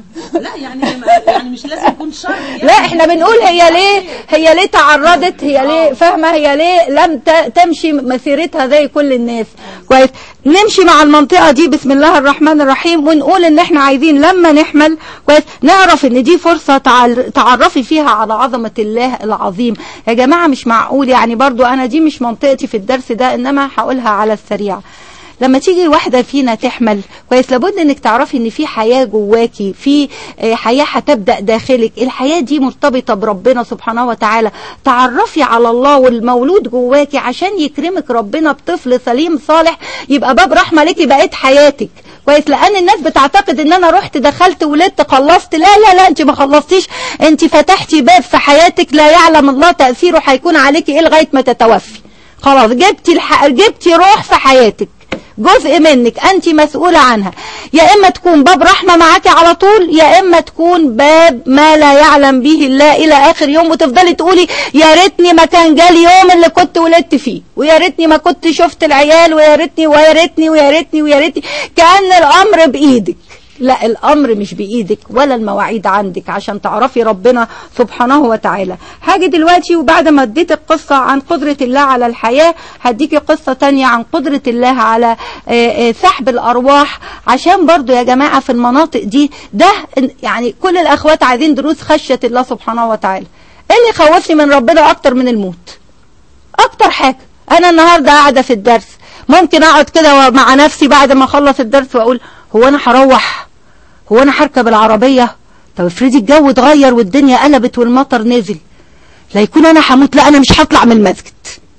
لا يعني يعني مش لازم يكون شر يعني لا احنا بنقول هي ليه هي ليه تعرضت هي ليه فاهمه هي ليه لم ت- تمشي مسيرتها زي كل الناس كويس نمشي مع المنطقه دي بسم الله الرحمن الرحيم ونقول ان احنا عايزين لما نحمل كويس نعرف ان دي فرصه تعل- تعرفي فيها على عظمه الله العظيم يا جماعه مش معقول يعني برضو انا دي مش منطقتي في الدرس ده انما هقولها على السريع لما تيجي واحدة فينا تحمل كويس لابد انك تعرفي ان في حياة جواكي في آه، حياة هتبدأ داخلك الحياة دي مرتبطة بربنا سبحانه وتعالى تعرفي على الله والمولود جواكي عشان يكرمك ربنا بطفل سليم صالح يبقى باب رحمة ليكي بقيت حياتك كويس لان الناس بتعتقد ان انا رحت دخلت ولدت خلصت لا لا لا انت ما خلصتيش انت فتحتي باب في حياتك لا يعلم الله تأثيره هيكون عليكي ايه لغاية ما تتوفي خلاص جبتي الح... جبتي روح في حياتك جزء منك انت مسؤولة عنها يا اما تكون باب رحمة معاكي على طول يا اما تكون باب ما لا يعلم به الله الى اخر يوم وتفضلي تقولي يا ريتني ما كان جالي يوم اللي كنت ولدت فيه ويا ريتني ما كنت شفت العيال ويا ريتني ويا ريتني ويا ريتني ويا ريتني كأن الامر بايدك لا الامر مش بايدك ولا المواعيد عندك عشان تعرفي ربنا سبحانه وتعالى هاجي دلوقتي وبعد ما اديت القصة عن قدرة الله على الحياة هديكي قصة تانية عن قدرة الله على آه، آه، سحب الارواح عشان برضو يا جماعة في المناطق دي ده يعني كل الاخوات عايزين دروس خشية الله سبحانه وتعالى ايه اللي يخوفني من ربنا اكتر من الموت اكتر حاجة انا النهاردة قاعدة في الدرس ممكن اقعد كده مع نفسي بعد ما اخلص الدرس واقول هو انا هروح هو انا هركب العربية طب افرضي الجو اتغير والدنيا قلبت والمطر نزل لا يكون انا هموت لا انا مش هطلع من المسجد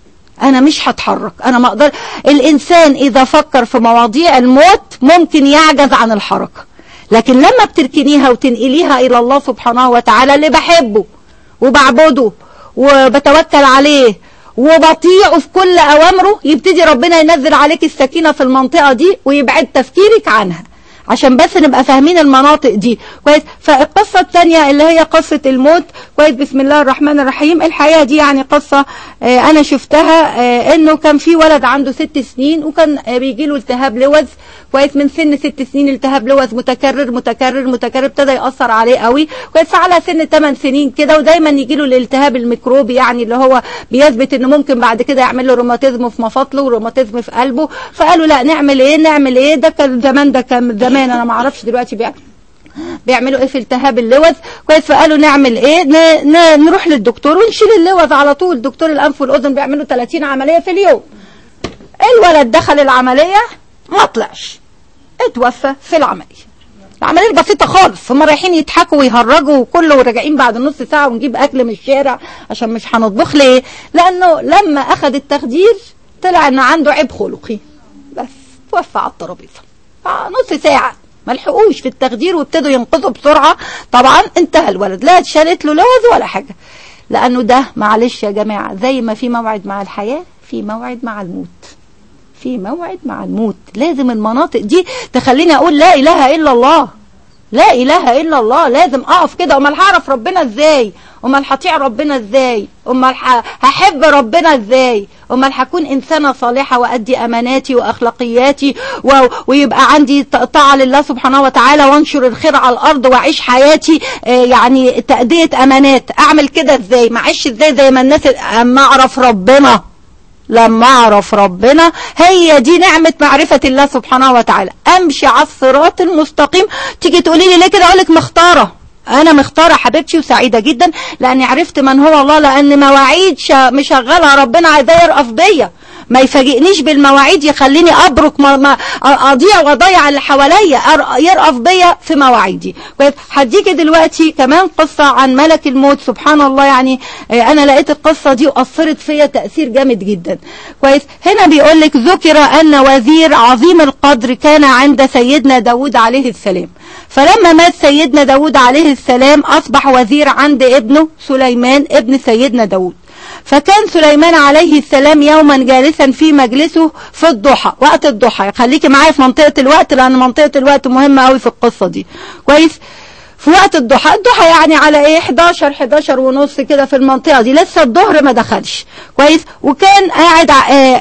انا مش هتحرك انا ما اقدر الانسان اذا فكر في مواضيع الموت ممكن يعجز عن الحركة لكن لما بتركنيها وتنقليها الى الله سبحانه وتعالى اللي بحبه وبعبده وبتوكل عليه وبطيء وفي كل اوامره يبتدي ربنا ينزل عليك السكينه في المنطقه دي ويبعد تفكيرك عنها عشان بس نبقى فاهمين المناطق دي كويس فالقصة الثانية اللي هي قصة الموت كويس بسم الله الرحمن الرحيم الحقيقة دي يعني قصة آه أنا شفتها آه إنه كان في ولد عنده ست سنين وكان آه بيجي له التهاب لوز كويس من سن ست سنين التهاب لوز متكرر متكرر متكرر ابتدى يأثر عليه قوي كويس على سن 8 سنين كده ودايما يجي له الالتهاب الميكروبي يعني اللي هو بيثبت انه ممكن بعد كده يعمل له روماتيزم في مفاصله وروماتيزم في قلبه فقالوا لا نعمل ايه نعمل ايه ده كان زمان ده كان زمان انا ما اعرفش دلوقتي بيعمل بيعملوا ايه في التهاب اللوز كويس فقالوا نعمل ايه ن... ن... نروح للدكتور ونشيل اللوز على طول دكتور الانف والاذن بيعملوا 30 عمليه في اليوم الولد دخل العمليه ما طلعش اتوفى في العمليه العمليه البسيطه خالص هم رايحين يضحكوا ويهرجوا وكله وراجعين بعد نص ساعه ونجيب اكل من الشارع عشان مش هنطبخ ليه لانه لما اخذ التخدير طلع انه عنده عيب خلقي بس توفى على الترابيزه نص ساعه ما لحقوش في التخدير وابتدوا ينقذوا بسرعه طبعا انتهى الولد لا اتشالت له لوز ولا حاجه لانه ده معلش يا جماعه زي ما في موعد مع الحياه في موعد مع الموت في موعد مع الموت لازم المناطق دي تخليني اقول لا اله الا الله لا اله الا الله لازم اقف كده امال هعرف ربنا ازاي امال هطيع ربنا ازاي امال هحب ربنا ازاي امال هكون انسانه صالحه وادي اماناتي واخلاقياتي و... ويبقى عندي طاعه لله سبحانه وتعالى وانشر الخير على الارض واعيش حياتي آه يعني تاديه امانات اعمل كده ازاي معيش ازاي زي ما الناس اما اعرف ربنا لما اعرف ربنا هي دي نعمة معرفة الله سبحانه وتعالى امشي على الصراط المستقيم تيجي تقولي لي ليه كده اقول لك مختاره انا مختاره حبيبتي وسعيده جدا لاني عرفت من هو الله لان مواعيد مشغلها ربنا عايزاه يرأف بيا ما يفاجئنيش بالمواعيد يخليني ابرك ما ما اضيع واضيع اللي حواليا يرأف بيا في مواعيدي كويس هديكي دلوقتي كمان قصه عن ملك الموت سبحان الله يعني انا لقيت القصه دي واثرت فيا تاثير جامد جدا كويس هنا بيقول لك ذكر ان وزير عظيم القدر كان عند سيدنا داود عليه السلام فلما مات سيدنا داود عليه السلام اصبح وزير عند ابنه سليمان ابن سيدنا داود فكان سليمان عليه السلام يوما جالسا في مجلسه في الضحى وقت الضحى خليكي معايا في منطقة الوقت لأن منطقة الوقت مهمة قوي في القصة دي كويس في وقت الضحى الضحى يعني على ايه 11 11 ونص كده في المنطقة دي لسه الظهر ما دخلش كويس وكان قاعد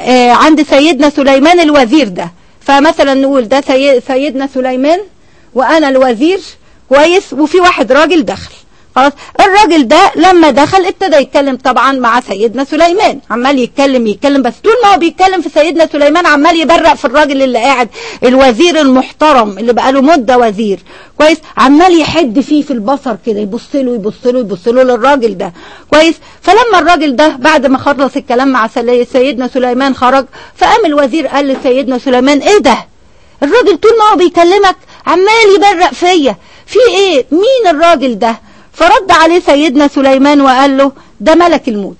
عند سيدنا سليمان الوزير ده فمثلا نقول ده سيدنا سليمان وانا الوزير كويس وفي واحد راجل دخل خلاص الراجل ده لما دخل ابتدى يتكلم طبعا مع سيدنا سليمان عمال يتكلم يتكلم بس طول ما هو بيتكلم في سيدنا سليمان عمال يبرق في الراجل اللي قاعد الوزير المحترم اللي بقاله مده وزير كويس عمال يحد فيه في البصر كده يبص له يبص له يبص له للراجل ده كويس فلما الراجل ده بعد ما خلص الكلام مع سيدنا سليمان خرج فقام الوزير قال لسيدنا سليمان ايه ده الراجل طول ما هو بيكلمك عمال يبرق فيا في ايه مين الراجل ده فرد عليه سيدنا سليمان وقال له ده ملك الموت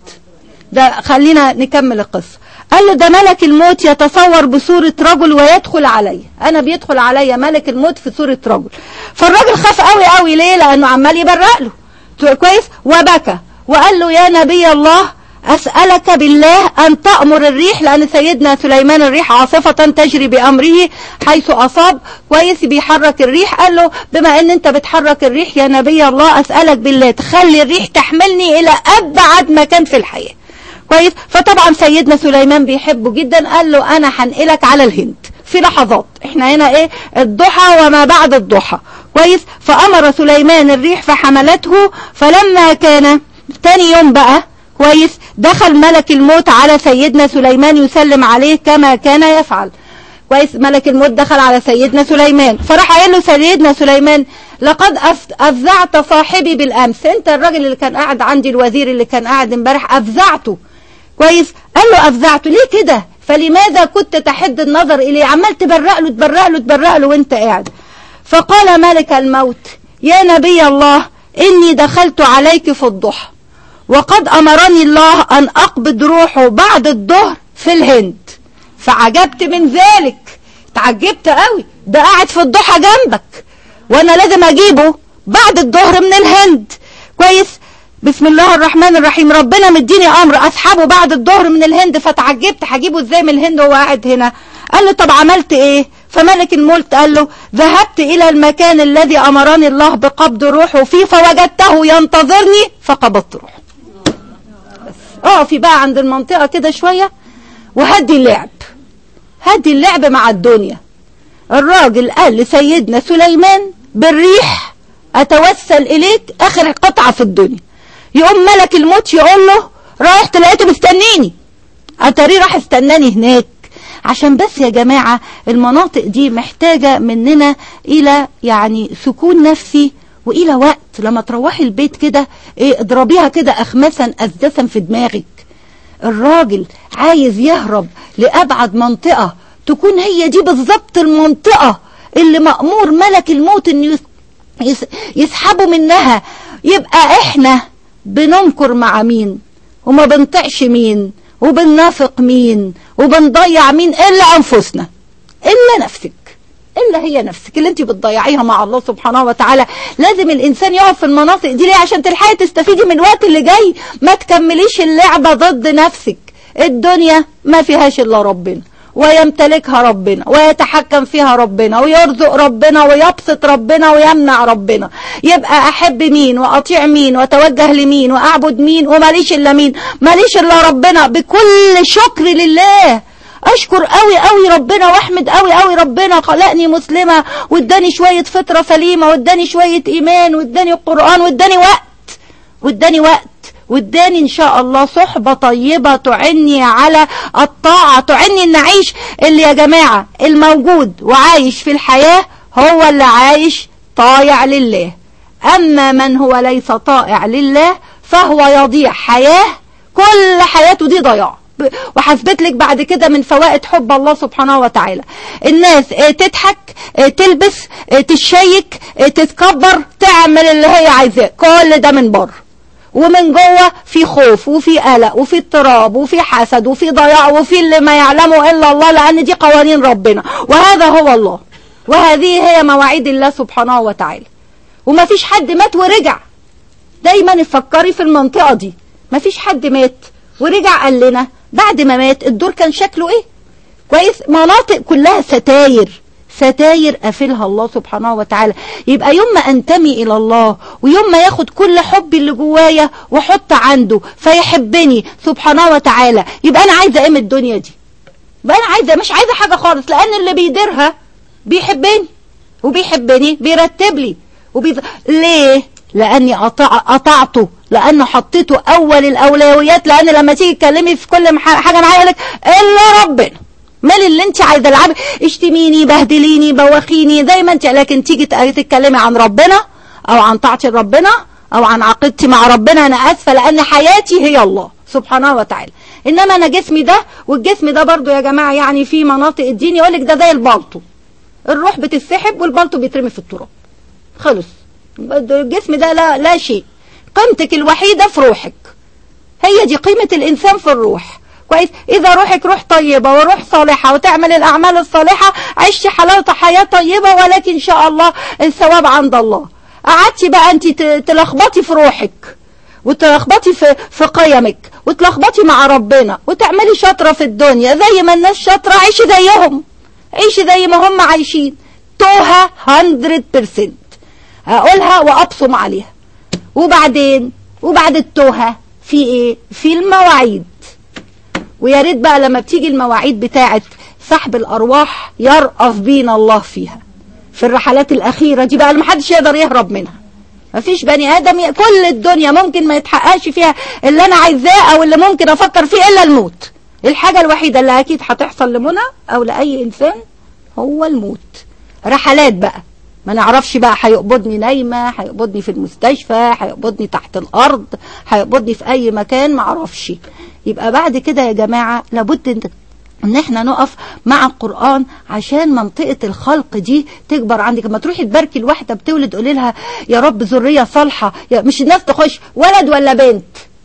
ده خلينا نكمل القصة قال له ده ملك الموت يتصور بصورة رجل ويدخل علي انا بيدخل علي ملك الموت في صورة رجل فالراجل خاف قوي قوي ليه لانه عمال يبرق له كويس وبكى وقال له يا نبي الله أسألك بالله أن تأمر الريح لأن سيدنا سليمان الريح عاصفة تجري بأمره حيث أصاب كويس بيحرك الريح قال له بما أن أنت بتحرك الريح يا نبي الله أسألك بالله تخلي الريح تحملني إلى أبعد مكان في الحياة كويس فطبعا سيدنا سليمان بيحبه جدا قال له أنا هنقلك على الهند في لحظات احنا هنا ايه الضحى وما بعد الضحى كويس فأمر سليمان الريح فحملته فلما كان تاني يوم بقى كويس دخل ملك الموت على سيدنا سليمان يسلم عليه كما كان يفعل كويس ملك الموت دخل على سيدنا سليمان فراح قال له سيدنا سليمان لقد أفزعت صاحبي بالأمس انت الراجل اللي كان قاعد عندي الوزير اللي كان قاعد امبارح أفزعته كويس قال له أفزعته ليه كده فلماذا كنت تحد النظر إليه عمال تبرق له تبرق له تبرق له وانت قاعد فقال ملك الموت يا نبي الله إني دخلت عليك في الضحى وقد أمرني الله أن أقبض روحه بعد الظهر في الهند فعجبت من ذلك تعجبت قوي ده قاعد في الضحى جنبك وانا لازم اجيبه بعد الظهر من الهند كويس بسم الله الرحمن الرحيم ربنا مديني امر اسحبه بعد الظهر من الهند فتعجبت هجيبه ازاي من الهند وهو قاعد هنا قال له طب عملت ايه فملك الملك قال له ذهبت الى المكان الذي امرني الله بقبض روحه فيه فوجدته ينتظرني فقبضت روحه اقفي بقى عند المنطقة كده شوية وهدي اللعب هدي اللعب مع الدنيا الراجل قال لسيدنا سليمان بالريح اتوسل اليك اخر قطعة في الدنيا يقوم ملك الموت يقول له رايح تلاقيته مستنيني اتاريه راح استناني هناك عشان بس يا جماعة المناطق دي محتاجة مننا الى يعني سكون نفسي والى وقت لما تروحي البيت كده ايه اضربيها كده اخماسا اسدسا في دماغك الراجل عايز يهرب لابعد منطقة تكون هي دي بالظبط المنطقة اللي مأمور ملك الموت انه يس- يس- يسحبوا منها يبقى احنا بننكر مع مين وما بنطعش مين وبننافق مين وبنضيع مين الا انفسنا الا نفسك الا هي نفسك اللي انت بتضيعيها مع الله سبحانه وتعالى لازم الانسان يقف في المناطق دي ليه عشان تلحقي تستفيدي من الوقت اللي جاي ما تكمليش اللعبة ضد نفسك الدنيا ما فيهاش الا ربنا ويمتلكها ربنا ويتحكم فيها ربنا ويرزق ربنا ويبسط ربنا ويمنع ربنا يبقى احب مين واطيع مين واتوجه لمين واعبد مين وماليش الا مين ماليش الا ربنا بكل شكر لله اشكر قوي قوي ربنا واحمد قوي قوي ربنا خلقني مسلمة واداني شوية فطرة سليمة واداني شوية ايمان واداني القرآن واداني وقت واداني وقت واداني ان شاء الله صحبة طيبة تعني على الطاعة تعني ان اعيش اللي يا جماعة الموجود وعايش في الحياة هو اللي عايش طايع لله اما من هو ليس طائع لله فهو يضيع حياة كل حياته دي ضياع ب- وهثبت لك بعد كده من فوائد حب الله سبحانه وتعالى الناس آه، تضحك آه، تلبس آه، تشيك آه، تتكبر تعمل اللي هي عايزاه كل ده من بره ومن جوه في خوف وفي قلق وفي اضطراب وفي حسد وفي ضياع وفي اللي ما يعلمه الا الله لان دي قوانين ربنا وهذا هو الله وهذه هي مواعيد الله سبحانه وتعالى وما فيش حد مات ورجع دايما افكري في المنطقة دي ما فيش حد مات ورجع قال لنا بعد ما مات الدور كان شكله ايه كويس مناطق كلها ستاير ستاير قافلها الله سبحانه وتعالى يبقى يوم ما انتمي الى الله ويوم ما ياخد كل حبي اللي جوايا واحط عنده فيحبني سبحانه وتعالى يبقى انا عايزه ايه من الدنيا دي يبقى انا عايزه مش عايزه حاجه خالص لان اللي بيديرها بيحبني وبيحبني بيرتب لي وبيز... ليه لاني قطع... قطعته لانه حطيته اول الاولويات لان لما تيجي تكلمي في كل مح- حاجه معايا يقول لك الا ربنا مال اللي انت عايزه العبي اشتميني بهدليني بوخيني زي ما انت لكن تيجي تق- تتكلمي عن ربنا او عن طاعتي ربنا او عن عقيدتي مع ربنا انا اسفه لان حياتي هي الله سبحانه وتعالى انما انا جسمي ده والجسم ده برضو يا جماعه يعني في مناطق الدين يقول لك ده زي البلطو الروح بتتسحب والبلطو بيترمي في التراب خلص الجسم ده لا لا شيء قيمتك الوحيدة في روحك هي دي قيمة الإنسان في الروح كويس إذا روحك روح طيبة وروح صالحة وتعمل الأعمال الصالحة عشت حلاوة حياة طيبة ولكن إن شاء الله الثواب عند الله قعدتي بقى أنت ت- تلخبطي في روحك وتلخبطي في في قيمك وتلخبطي مع ربنا وتعملي شاطرة في الدنيا زي ما الناس شاطرة عيشي زيهم عيشي زي ما هم عايشين توها 100% هقولها وابصم عليها وبعدين وبعد التوهة في ايه في المواعيد ويا ريت بقى لما بتيجي المواعيد بتاعت سحب الارواح يرأف بينا الله فيها في الرحلات الاخيرة دي بقى اللي محدش يقدر يهرب منها مفيش بني ادم ي... كل الدنيا ممكن ما يتحققش فيها اللي انا عايزاه او اللي ممكن افكر فيه الا الموت الحاجة الوحيدة اللي اكيد هتحصل لمنى او لاي انسان هو الموت رحلات بقى ما نعرفش بقى هيقبضني نايمة هيقبضني في المستشفى هيقبضني تحت الأرض هيقبضني في أي مكان ما اعرفش يبقى بعد كده يا جماعة لابد ان ان احنا نقف مع القرآن عشان منطقة الخلق دي تكبر عندك لما تروحي تباركي الواحدة بتولد قولي لها يا رب ذرية صالحة يا مش الناس تخش ولد ولا بنت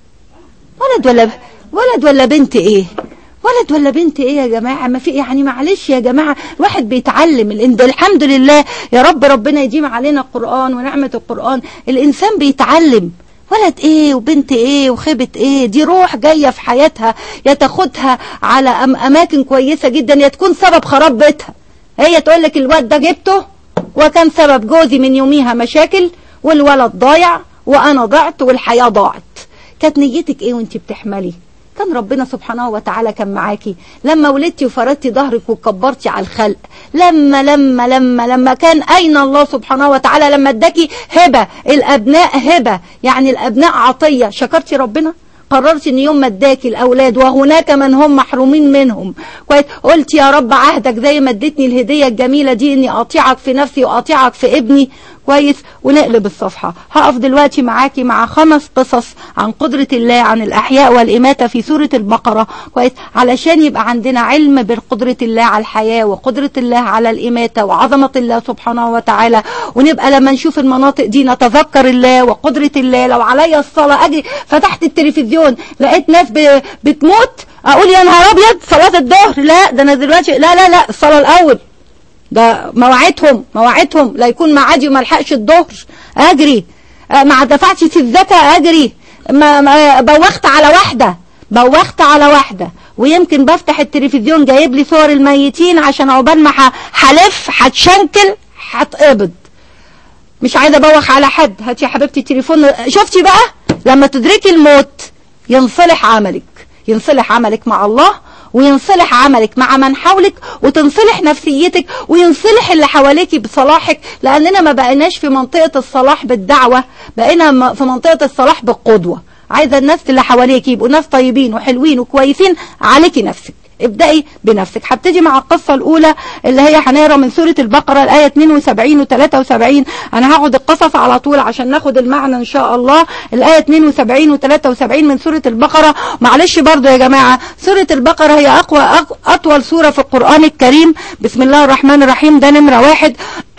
ولد ولا ولد ولا بنت ايه ولد ولا بنت ايه يا جماعة ما في يعني معلش يا جماعة الواحد بيتعلم الإن- الحمد لله يا رب ربنا يديم علينا القرآن ونعمة القرآن الإنسان بيتعلم ولد ايه وبنت ايه وخيبة ايه دي روح جاية في حياتها يا تاخدها على أم اماكن كويسة جدا يا تكون سبب خراب بيتها هي تقول لك الواد ده جبته وكان سبب جوزي من يوميها مشاكل والولد ضايع وانا ضعت والحياة ضاعت كانت نيتك ايه وانت بتحملي كان ربنا سبحانه وتعالى كان معاكي لما ولدتي وفردتي ظهرك وكبرتي على الخلق لما لما لما لما كان أين الله سبحانه وتعالى لما اداكي هبة الأبناء هبة يعني الأبناء عطية شكرتي ربنا قررت ان يوم ما اداكي الاولاد وهناك من هم محرومين منهم كويس قلت يا رب عهدك زي ما اديتني الهديه الجميله دي اني اطيعك في نفسي واطيعك في ابني كويس ونقلب الصفحة هقف دلوقتي معاكي مع خمس قصص عن قدرة الله عن الأحياء والإماتة في سورة البقرة كويس علشان يبقى عندنا علم بقدرة الله على الحياة وقدرة الله على الإماتة وعظمة الله سبحانه وتعالى ونبقى لما نشوف المناطق دي نتذكر الله وقدرة الله لو عليا الصلاة أجي فتحت التلفزيون لقيت ناس بتموت أقول يا نهار أبيض صلاة الظهر لا ده أنا دلوقتي لا لا لا الصلاة الأول ده مواعيدهم مواعيدهم لا يكون معادي وما الحقش الظهر اجري ما دفعتش في الزكاه اجري ما, ما بوخت على واحده بوخت على واحده ويمكن بفتح التلفزيون جايب لي صور الميتين عشان عقبال ما هلف هتشنكل هتقبض مش عايزه ابوخ على حد هاتي يا حبيبتي التليفون شفتي بقى لما تدركي الموت ينصلح عملك ينصلح عملك مع الله وينصلح عملك مع من حولك وتنصلح نفسيتك وينصلح اللي حواليك بصلاحك لأننا ما بقيناش في منطقة الصلاح بالدعوة بقينا في منطقة الصلاح بالقدوة عايزة الناس اللي حواليك يبقوا ناس طيبين وحلوين وكويسين عليكي نفسك ابدأي بنفسك هبتدي مع القصة الأولى اللي هي هنقرا من سورة البقرة الآية 72 و 73 أنا هاخد القصص على طول عشان ناخد المعنى إن شاء الله الآية 72 و 73 من سورة البقرة معلش برضو يا جماعة سورة البقرة هي أقوى أطول سورة في القرآن الكريم بسم الله الرحمن الرحيم ده نمرة واحد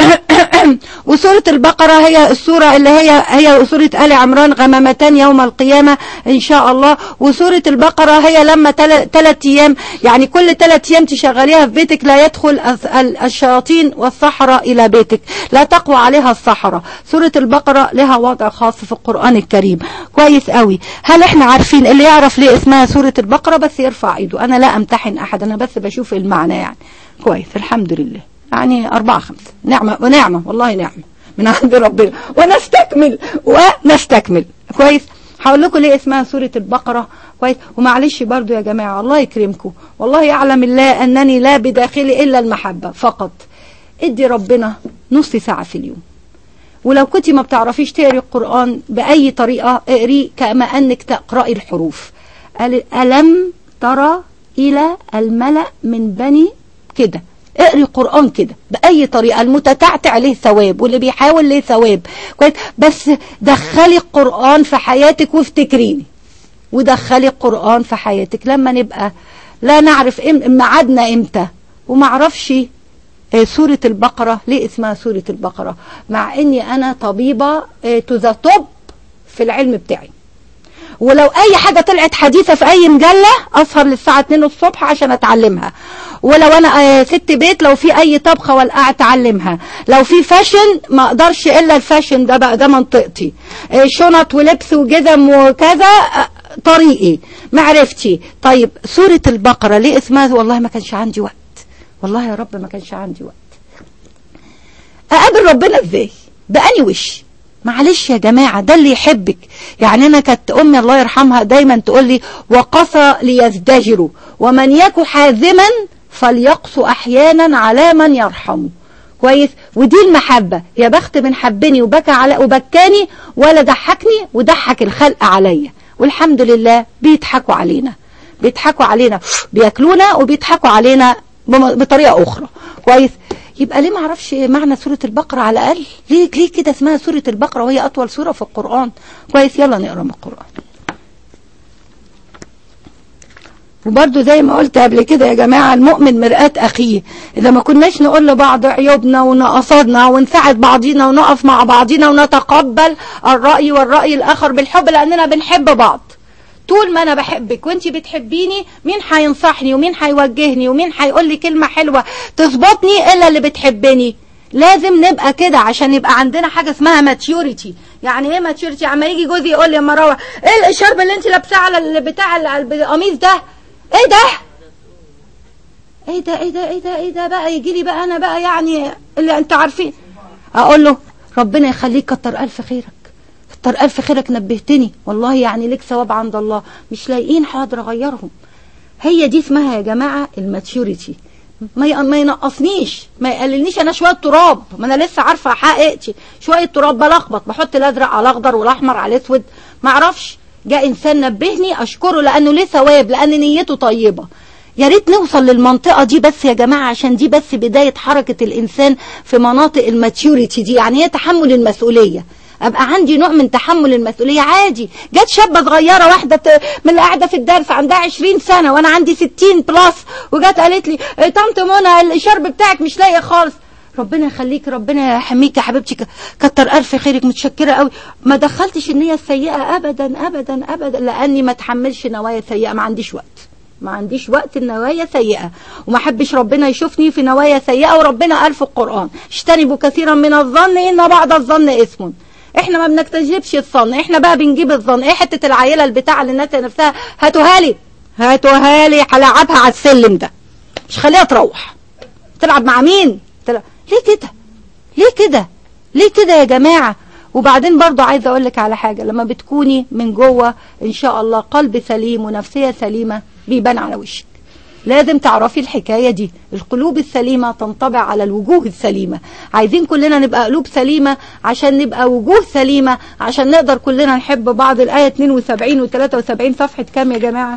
وسورة البقرة هي السورة اللي هي هي سورة آل عمران غمامتان يوم القيامة إن شاء الله وسورة البقرة هي لما ثلاث أيام يعني كل ثلاث أيام تشغليها في بيتك لا يدخل الشياطين والسحرة إلى بيتك لا تقوى عليها السحرة سورة البقرة لها وضع خاص في القرآن الكريم كويس قوي هل احنا عارفين اللي يعرف ليه اسمها سورة البقرة بس يرفع ايده أنا لا أمتحن أحد أنا بس بشوف المعنى يعني كويس الحمد لله يعني أربعة خمسة نعمة ونعمة والله نعمة من عند ربنا ونستكمل ونستكمل كويس هقول لكم ليه اسمها سورة البقرة كويس ومعلش برضو يا جماعة الله يكرمكم والله يعلم الله أنني لا بداخلي إلا المحبة فقط ادي ربنا نص ساعة في اليوم ولو كنت ما بتعرفيش تقري القرآن بأي طريقة اقري كما أنك تقرأي الحروف ألم ترى إلى الملأ من بني كده اقري القرآن كده بأي طريقة المتتعتع له ثواب واللي بيحاول له ثواب كويس بس دخلي القرآن في حياتك وافتكريني ودخلي القرآن في حياتك لما نبقى لا نعرف ميعادنا امتى وما اعرفش سورة البقرة ليه اسمها سورة البقرة مع اني انا طبيبة تو توب في العلم بتاعي ولو اي حاجة طلعت حديثة في اي مجلة اسهر للساعة 2 الصبح عشان اتعلمها ولو انا ست بيت لو في اي طبخة والقع اتعلمها لو في فاشن ما اقدرش الا الفاشن ده بقى ده منطقتي شنط ولبس وجزم وكذا طريقي معرفتي طيب سورة البقرة ليه اسمها والله ما كانش عندي وقت والله يا رب ما كانش عندي وقت اقابل ربنا ازاي بأني وش معلش يا جماعة ده اللي يحبك يعني أنا كانت أمي الله يرحمها دايما تقول لي وقصى ليزدجروا ومن يك حازما فليقص أحيانا على من يرحمه كويس ودي المحبة يا بخت من حبني وبكى على وبكاني ولا ضحكني وضحك الخلق عليا والحمد لله بيضحكوا علينا بيضحكوا علينا بياكلونا وبيضحكوا علينا بطريقة أخرى كويس يبقى ليه ما اعرفش معنى سورة البقرة على الأقل ليه ليه كده اسمها سورة البقرة وهي أطول سورة في القرآن كويس يلا نقرأ من القرآن وبرضه زي ما قلت قبل كده يا جماعة المؤمن مرآة أخيه إذا ما كناش نقول لبعض عيوبنا ونقصادنا ونساعد بعضينا ونقف مع بعضينا ونتقبل الرأي والرأي الآخر بالحب لأننا بنحب بعض طول ما انا بحبك وانت بتحبيني مين هينصحني ومين هيوجهني ومين هيقول لي كلمه حلوه تظبطني الا اللي بتحبني لازم نبقى كده عشان يبقى عندنا حاجه اسمها ماتيوريتي يعني ايه ماتيوريتي اما يجي جوزي يقول لي يا مروه ايه الشرب اللي انت لابساه على ال- بتاع ال- القميص ده ايه ده ايه ده ايه ده ايه ده ايه ده بقى يجي لي بقى انا بقى يعني اللي انتوا عارفين اقول له ربنا يخليك كتر الف خيرك كتر الف خيرك نبهتني والله يعني لك ثواب عند الله مش لاقيين حاضر اغيرهم هي دي اسمها يا جماعه الماتيوريتي ما ي- ما ينقصنيش ما يقللنيش انا شويه تراب ما انا لسه عارفه حقيقتي شويه تراب بلخبط بحط الازرق على الاخضر والاحمر على الاسود ما اعرفش جاء انسان نبهني اشكره لانه ليه ثواب لان نيته طيبه يا ريت نوصل للمنطقة دي بس يا جماعة عشان دي بس بداية حركة الإنسان في مناطق الماتيوريتي دي يعني هي تحمل المسؤولية ابقى عندي نوع من تحمل المسؤوليه عادي جت شابه صغيره واحده ت- من اللي قاعده في الدرس عندها 20 سنه وانا عندي 60 بلس وجت قالت لي إيه طنط منى الشرب بتاعك مش لاقي خالص ربنا يخليك ربنا يحميك يا حبيبتي ك- كتر الف خيرك متشكره قوي ما دخلتش النيه السيئه ابدا ابدا ابدا لاني ما اتحملش نوايا سيئه ما عنديش وقت ما عنديش وقت النوايا سيئة وما حبش ربنا يشوفني في نوايا سيئة وربنا قال في القرآن اجتنبوا كثيرا من الظن إن بعض الظن اسم احنا ما بنكتشفش الظن احنا بقى بنجيب الظن ايه حتة العيلة البتاع اللي الناس نفسها هاتوها لي هاتوها لي هلعبها على السلم ده مش خليها تروح تلعب مع مين تلعب. ليه كده ليه كده ليه كده يا جماعة وبعدين برضو عايزة اقول لك على حاجة لما بتكوني من جوه ان شاء الله قلب سليم ونفسية سليمة بيبان على وشك لازم تعرفي الحكاية دي القلوب السليمة تنطبع على الوجوه السليمة عايزين كلنا نبقى قلوب سليمة عشان نبقى وجوه سليمة عشان نقدر كلنا نحب بعض الآية 72 و 73 صفحة كام يا جماعة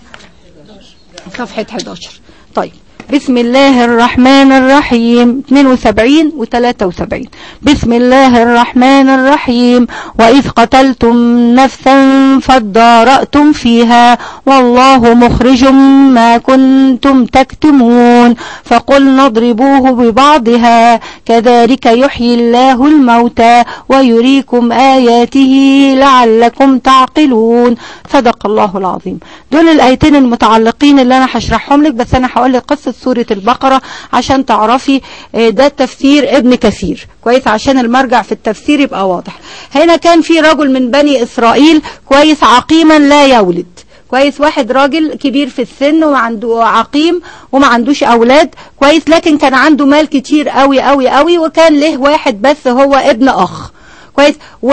صفحة 11 طيب بسم الله الرحمن الرحيم 72 و 73 بسم الله الرحمن الرحيم وإذ قتلتم نفسا فادارأتم فيها والله مخرج ما كنتم تكتمون فقلنا اضربوه ببعضها كذلك يحيي الله الموتى ويريكم آياته لعلكم تعقلون صدق الله العظيم دول الآيتين المتعلقين اللي أنا هشرحهم لك بس أنا هقول لك قصة سورة البقرة عشان تعرفي آه، ده تفسير ابن كثير كويس عشان المرجع في التفسير يبقى واضح هنا كان في رجل من بني إسرائيل كويس عقيما لا يولد كويس واحد راجل كبير في السن وعنده عقيم وما عندوش اولاد كويس لكن كان عنده مال كتير قوي قوي قوي وكان له واحد بس هو ابن اخ كويس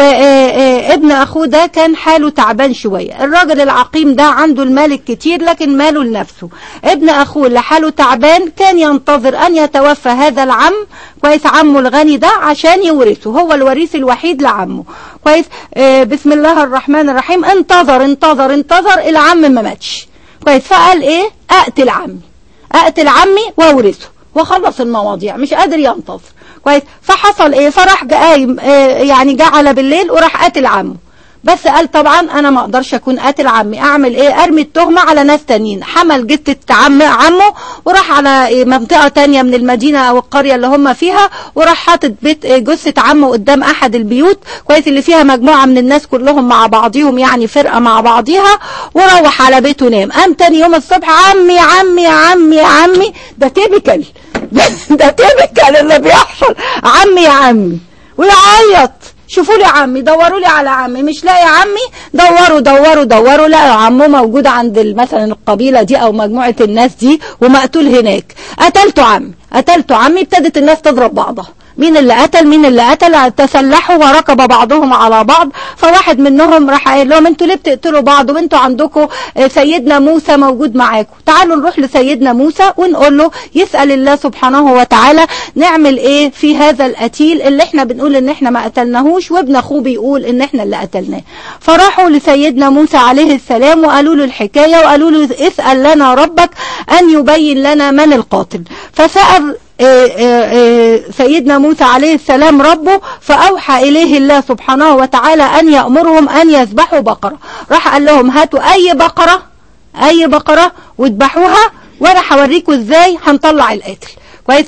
وابن اخوه ده كان حاله تعبان شويه الراجل العقيم ده عنده المال الكتير لكن ماله لنفسه ابن اخوه اللي حاله تعبان كان ينتظر ان يتوفى هذا العم كويس عمه الغني ده عشان يورثه هو الوريث الوحيد لعمه كويس آه، بسم الله الرحمن الرحيم انتظر انتظر انتظر العم ما ماتش كويس فقال ايه اقتل عمي اقتل عمي واورثه واخلص المواضيع مش قادر ينتظر كويس فحصل ايه فراح قايم آه، يعني جه على بالليل وراح قاتل عمه بس قال طبعا انا ما اقدرش اكون قاتل عمي اعمل ايه ارمي التهمه على ناس تانيين حمل جثه عم عمه وراح على إيه منطقه تانية من المدينه او القريه اللي هم فيها وراح حاطط بيت إيه جثه عمه قدام احد البيوت كويس اللي فيها مجموعه من الناس كلهم مع بعضيهم يعني فرقه مع بعضيها وروح على بيته نام قام تاني يوم الصبح عمي عمي عمي عمي ده تيبيكال ده تيبيكال اللي بيحصل عمي يا عمي ويعيط شوفوا لي عمي دوروا لي على عمي مش لاقي عمي دوروا دوروا دوروا لقوا عمه موجود عند ال- مثلا القبيله دي او مجموعه الناس دي ومقتول هناك قتلته عمي قتلته عمي ابتدت الناس تضرب بعضها مين اللي قتل مين اللي قتل تسلحوا وركب بعضهم على بعض فواحد منهم راح قايل لهم انتوا ليه بتقتلوا بعض وانتوا عندكم آه، سيدنا موسى موجود معاكم تعالوا نروح لسيدنا موسى ونقول له يسأل الله سبحانه وتعالى نعمل ايه في هذا القتيل اللي احنا بنقول ان احنا ما قتلناهوش وابن اخوه بيقول ان احنا اللي قتلناه فراحوا لسيدنا موسى عليه السلام وقالوا له الحكاية وقالوا له اسأل لنا ربك ان يبين لنا من القاتل فسأل آه، آه، آه، سيدنا موسى عليه السلام ربه فأوحى إليه الله سبحانه وتعالى أن يأمرهم أن يذبحوا بقرة راح قال لهم هاتوا أي بقرة أي بقرة واذبحوها وأنا هوريكم إزاي هنطلع القاتل كويس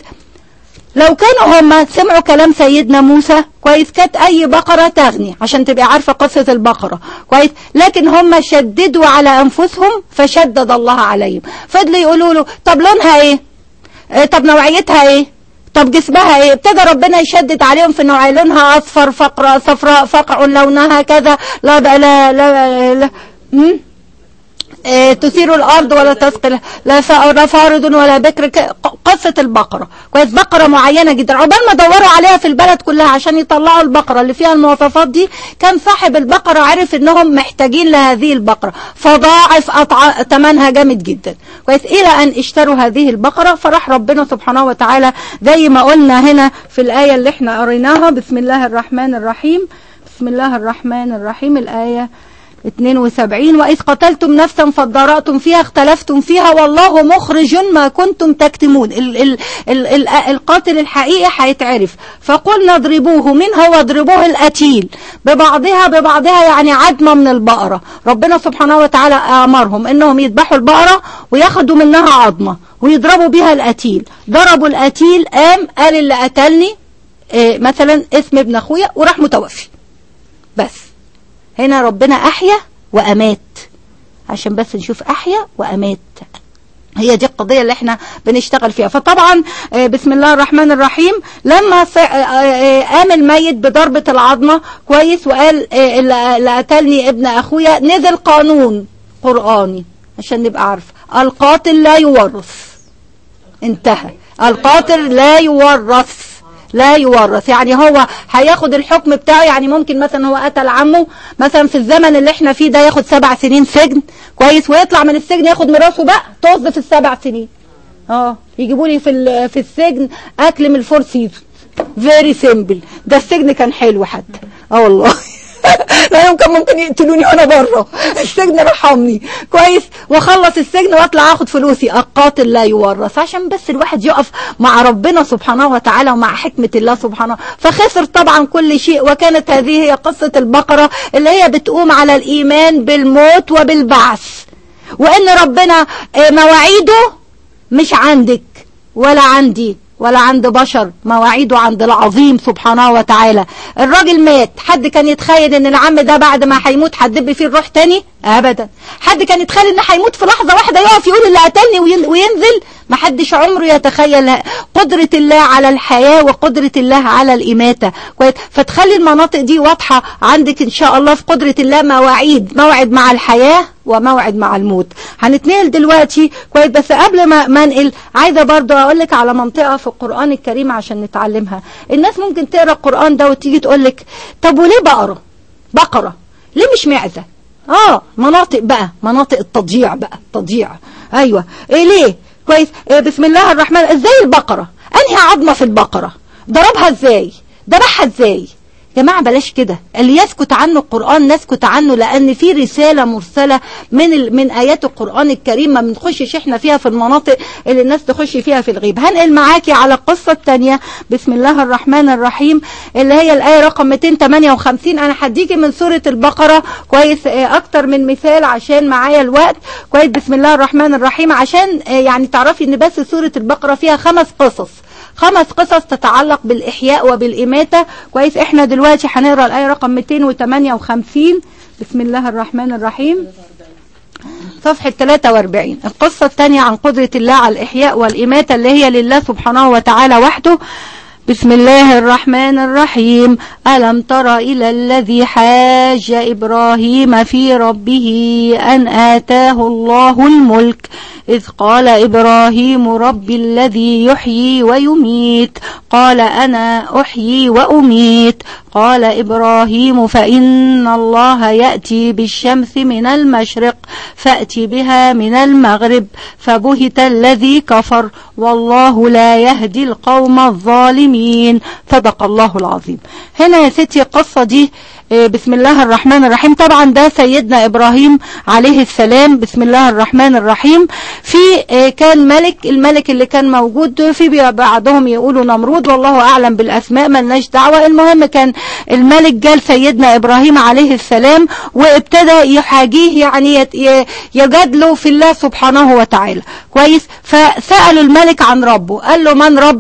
لو كانوا هم سمعوا كلام سيدنا موسى كويس كانت اي بقرة تغني عشان تبقى عارفة قصة البقرة كويس لكن هم شددوا على انفسهم فشدد الله عليهم فضلوا يقولوا له طب لونها ايه آه، طب نوعيتها ايه طب جسمها ايه ابتدى ربنا يشدد عليهم في نوع لونها اصفر فقرة صفراء فقع لونها كذا لا لا لا, لا, لا. م? إيه، تثير الارض ولا تسقي لا فا- لا فارض ولا بكر ك- قصه البقره كويس بقره معينه جدا عقبال ما دوروا عليها في البلد كلها عشان يطلعوا البقره اللي فيها المواصفات دي كان صاحب البقره عرف انهم محتاجين لهذه البقره فضاعف أطع... ثمنها جامد جدا كويس الى ان اشتروا هذه البقره فراح ربنا سبحانه وتعالى زي ما قلنا هنا في الايه اللي احنا قريناها بسم الله الرحمن الرحيم بسم الله الرحمن الرحيم الايه 72 وإذ قتلتم نفسا فادارأتم فيها اختلفتم فيها والله مخرج ما كنتم تكتمون ال ال ال ال القاتل الحقيقي هيتعرف فقلنا اضربوه من هو اضربوه القتيل ببعضها ببعضها يعني عدمة من البقرة ربنا سبحانه وتعالى أمرهم انهم يذبحوا البقرة وياخدوا منها عظمة ويضربوا بها القتيل ضربوا القتيل قام قال اللي قتلني إيه مثلا اسم ابن اخويا وراح متوفي بس هنا ربنا أحيا وأمات عشان بس نشوف أحيا وأمات هي دي القضية اللي احنا بنشتغل فيها فطبعا آه، بسم الله الرحمن الرحيم لما ص- آه، آه، قام الميت بضربة العظمة كويس وقال آه، اللي اللي قتلني ابن أخويا نزل قانون قرآني عشان نبقى عارفة القاتل لا يورث انتهى القاتل لا يورث لا يورث يعني هو هياخد الحكم بتاعه يعني ممكن مثلا هو قتل عمه مثلا في الزمن اللي احنا فيه ده ياخد سبع سنين سجن كويس ويطلع من السجن ياخد ميراثه بقى طز في السبع سنين اه يجيبوا لي في ال- في السجن اكل من الفور سيزون فيري سيمبل ده السجن كان حلو حتى اه والله لا يمكن ممكن يقتلوني وانا بره السجن رحمني كويس واخلص السجن واطلع اخد فلوسي القاتل لا يورث عشان بس الواحد يقف مع ربنا سبحانه وتعالى ومع حكمة الله سبحانه فخسر طبعا كل شيء وكانت هذه هي قصة البقرة اللي هي بتقوم على الايمان بالموت وبالبعث وان ربنا آه، مواعيده مش عندك ولا عندي ولا عند بشر مواعيده عند العظيم سبحانه وتعالى الراجل مات حد كان يتخيل ان العم ده بعد ما هيموت هتدب فيه الروح تاني ابدا حد كان يتخيل ان هيموت في لحظه واحده يقف يقول اللي قتلني وين- وينزل ما حدش عمره يتخيل قدرة الله على الحياة وقدرة الله على الإماتة كويس فتخلي المناطق دي واضحة عندك إن شاء الله في قدرة الله مواعيد موعد مع الحياة وموعد مع الموت هنتنقل دلوقتي كويس بس قبل ما ما انقل عايزه برضو اقول لك على منطقه في القران الكريم عشان نتعلمها الناس ممكن تقرا القران ده وتيجي تقول لك طب وليه بقره بقره ليه مش معزه اه مناطق بقى مناطق التضييع بقى تضييع ايوه ايه ليه كويس إيه بسم الله الرحمن ازاي البقره انهي عظمه في البقره ضربها ازاي ذبحها ازاي جماعة بلاش كده اللي يسكت عنه القرآن نسكت عنه لأن في رسالة مرسلة من ال... من آيات القرآن الكريم ما بنخشش احنا فيها في المناطق اللي الناس تخش فيها في الغيب هنقل معاكي على القصة الثانية بسم الله الرحمن الرحيم اللي هي الآية رقم 258 أنا هديكي من سورة البقرة كويس آه، أكتر من مثال عشان معايا الوقت كويس بسم الله الرحمن الرحيم عشان آه، يعني تعرفي إن بس سورة البقرة فيها خمس قصص خمس قصص تتعلق بالإحياء وبالإماتة كويس احنا دلوقتي هنقرا الآية رقم 258 بسم الله الرحمن الرحيم صفحة 43 القصة الثانية عن قدرة الله على الإحياء والإماتة اللي هي لله سبحانه وتعالى وحده بسم الله الرحمن الرحيم ألم تر إلى الذي حاج إبراهيم في ربه أن آتاه الله الملك إذ قال إبراهيم رب الذي يحيي ويميت قال أنا أحيي وأميت قال إبراهيم فإن الله يأتي بالشمس من المشرق فأتي بها من المغرب فبهت الذي كفر والله لا يهدي القوم الظالمين صدق الله العظيم هنا يا ستي القصة دي آه، بسم الله الرحمن الرحيم طبعا ده سيدنا إبراهيم عليه السلام بسم الله الرحمن الرحيم في آه، كان ملك الملك اللي كان موجود في بي- بعضهم يقولوا نمرود والله أعلم بالأسماء ملناش دعوة المهم كان الملك جال سيدنا إبراهيم عليه السلام وابتدى يحاجيه يعني يت- ي- يجادله في الله سبحانه وتعالى كويس فسأل الملك عن ربه قال له من ربك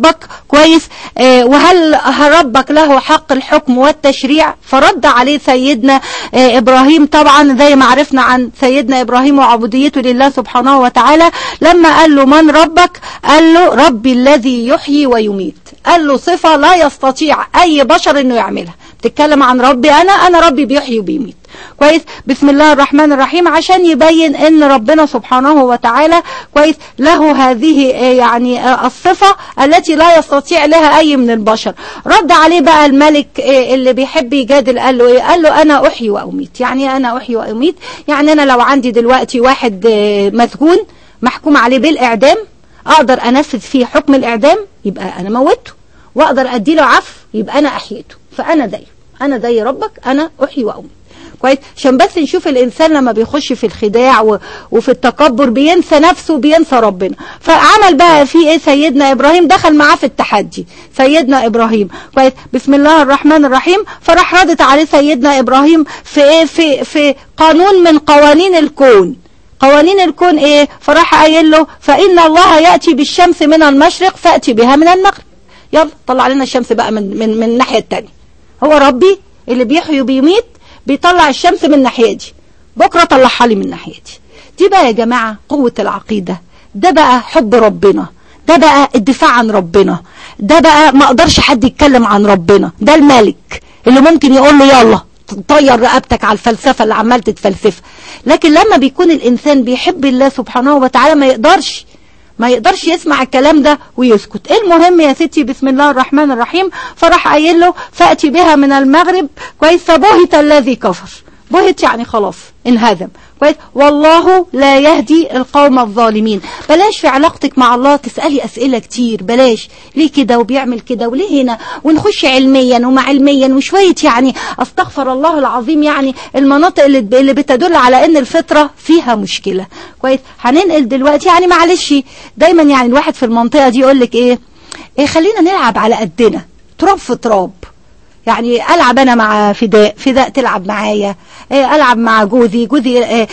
كويس آه وهل ربك له حق الحكم والتشريع فرد عليه سيدنا آه ابراهيم طبعا زي ما عرفنا عن سيدنا ابراهيم وعبوديته لله سبحانه وتعالى لما قال له من ربك قال له ربي الذي يحيي ويميت قال له صفة لا يستطيع اي بشر انه يعملها بتتكلم عن ربي انا انا ربي بيحيي وبيميت كويس بسم الله الرحمن الرحيم عشان يبين ان ربنا سبحانه وتعالى كويس له هذه يعني الصفة التي لا يستطيع لها اي من البشر رد عليه بقى الملك اللي بيحب يجادل قال له ايه قال له انا احيي واميت يعني انا احيي واميت يعني انا لو عندي دلوقتي واحد مسجون محكوم عليه بالاعدام اقدر انفذ فيه حكم الاعدام يبقى انا موته واقدر اديله عفو يبقى انا احييته فانا زيه انا زي ربك انا احيي واميت كويس عشان بس نشوف الانسان لما بيخش في الخداع و... وفي التكبر بينسى نفسه وبينسى ربنا فعمل بقى في ايه سيدنا ابراهيم دخل معاه في التحدي سيدنا ابراهيم كويس بسم الله الرحمن الرحيم فراح ردت عليه سيدنا ابراهيم في ايه في في قانون من قوانين الكون قوانين الكون ايه فراح قايل له فان الله ياتي بالشمس من المشرق فاتي بها من المغرب يلا طلع لنا الشمس بقى من من من الناحيه الثانيه هو ربي اللي بيحيي وبيميت بيطلع الشمس من الناحيه دي بكره طلعها لي من الناحيه دي دي بقى يا جماعه قوه العقيده ده بقى حب ربنا ده بقى الدفاع عن ربنا ده بقى ما اقدرش حد يتكلم عن ربنا ده الملك اللي ممكن يقول له يلا طير رقبتك على الفلسفه اللي عمال تتفلسفها لكن لما بيكون الانسان بيحب الله سبحانه وتعالى ما يقدرش ما يقدرش يسمع الكلام ده ويسكت المهم يا ستي بسم الله الرحمن الرحيم فراح قايل له فأتي بها من المغرب كويس فبهت الذي كفر بهت يعني خلاص انهزم كويس والله لا يهدي القوم الظالمين بلاش في علاقتك مع الله تسألي أسئلة كتير بلاش ليه كده وبيعمل كده وليه هنا ونخش علميا ومع علميا وشوية يعني استغفر الله العظيم يعني المناطق اللي, اللي بتدل على ان الفطرة فيها مشكلة كويس هننقل دلوقتي يعني معلش دايما يعني الواحد في المنطقة دي يقول لك ايه, إيه خلينا نلعب على قدنا تراب في تراب يعني العب انا مع فداء فداء تلعب معايا العب مع جوزي جوزي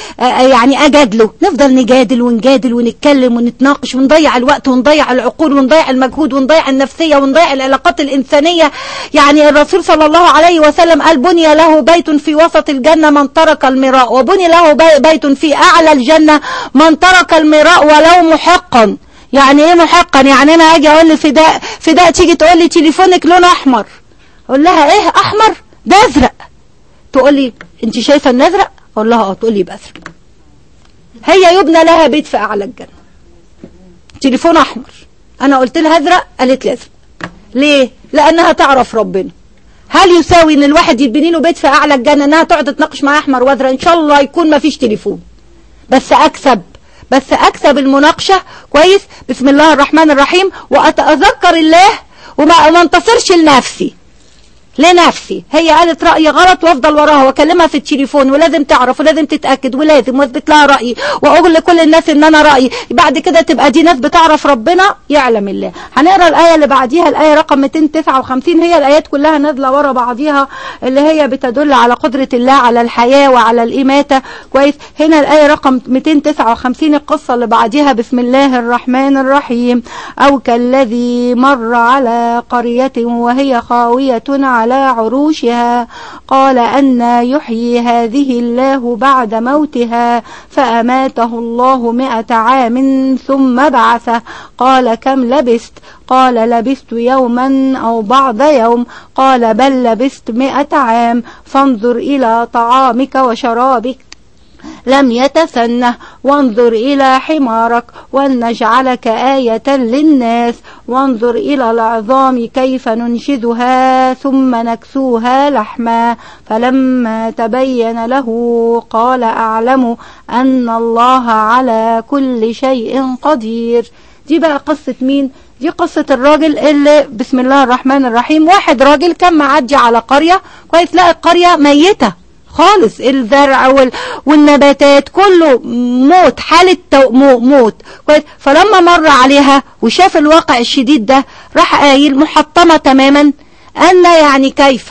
يعني اجادله نفضل نجادل ونجادل ونتكلم ونتناقش ونضيع الوقت ونضيع العقول ونضيع المجهود ونضيع النفسيه ونضيع العلاقات الانسانيه يعني الرسول صلى الله عليه وسلم قال بني له بيت في وسط الجنه من ترك المراء وبني له بيت في اعلى الجنه من ترك المراء ولو محقا يعني ايه محقا يعني انا اجي اقول لفداء فداء تيجي تقول لي تليفونك لونه احمر اقول لها ايه احمر ده ازرق تقول لي انت شايفه ان ازرق اقول لها اه تقول لي يبقى ازرق هي يبنى لها بيت في اعلى الجنه تليفون احمر انا قلت لها ازرق قالت لي ازرق ليه لانها تعرف ربنا هل يساوي ان الواحد يبني له بيت في اعلى الجنه انها تقعد تتناقش مع احمر وازرق ان شاء الله يكون ما فيش تليفون بس اكسب بس اكسب المناقشه كويس بسم الله الرحمن الرحيم واتذكر الله وما انتصرش لنفسي لنفسي هي قالت رأي غلط وافضل وراها واكلمها في التليفون ولازم تعرف ولازم تتأكد ولازم واثبت لها رأيي واقول لكل الناس ان انا رأيي بعد كده تبقى دي ناس بتعرف ربنا يعلم الله هنقرا الآية اللي بعديها الآية رقم 259 هي الآيات كلها نازلة ورا بعضيها اللي هي بتدل على قدرة الله على الحياة وعلى الإماتة كويس هنا الآية رقم 259 القصة اللي بعديها بسم الله الرحمن الرحيم أو كالذي مر على قرية وهي خاوية على على عروشها قال أن يحيي هذه الله بعد موتها فأماته الله مئة عام ثم بعثه قال كم لبست قال لبست يوما أو بعض يوم قال بل لبست مئة عام فانظر إلى طعامك وشرابك لم يتسنه وانظر إلى حمارك ولنجعلك آية للناس وانظر إلى العظام كيف ننشدها ثم نكسوها لحما فلما تبين له قال أعلم أن الله على كل شيء قدير دي بقى قصة مين دي قصة الراجل اللي بسم الله الرحمن الرحيم واحد راجل كان معدي على قرية كويس لقى القرية ميتة خالص الزرع وال... والنباتات كله موت حالة موت كويس فلما مر عليها وشاف الواقع الشديد ده راح قايل محطمة تماما أن يعني كيف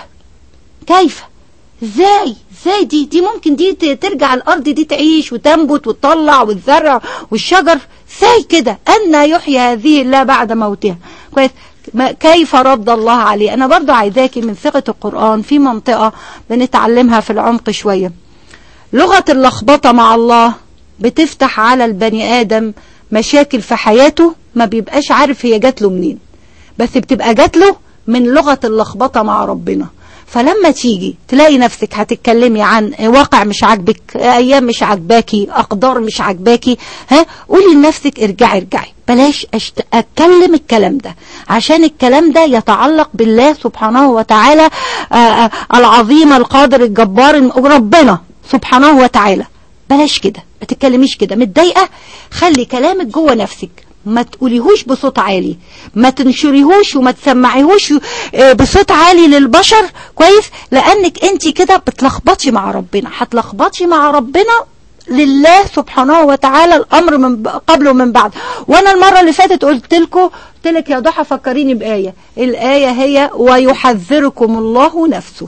كيف ازاي ازاي دي دي ممكن دي ترجع الارض دي تعيش وتنبت وتطلع والزرع والشجر ازاي كده ان يحيي هذه الله بعد موتها كويس ما كيف رد الله عليه انا برضو عايزاكي من ثقة القرآن في منطقة بنتعلمها في العمق شوية لغة اللخبطة مع الله بتفتح على البني آدم مشاكل في حياته ما بيبقاش عارف هي جات له منين بس بتبقى جات له من لغة اللخبطة مع ربنا فلما تيجي تلاقي نفسك هتتكلمي عن واقع مش عاجبك ايام مش عاجباكي اقدار مش عاجباكي ها قولي لنفسك ارجعي ارجعي بلاش أشت... اتكلم الكلام ده عشان الكلام ده يتعلق بالله سبحانه وتعالى آآ آآ العظيم القادر الجبار ربنا سبحانه وتعالى بلاش كده ما تتكلميش كده متضايقه خلي كلامك جوه نفسك ما تقوليهوش بصوت عالي ما تنشريهوش وما تسمعيهوش بصوت عالي للبشر كويس لانك انت كده بتلخبطي مع ربنا هتلخبطي مع ربنا لله سبحانه وتعالى الامر من قبل ومن بعد وانا المره اللي فاتت قلت لكم قلت لك يا ضحى فكريني بايه الايه هي ويحذركم الله نفسه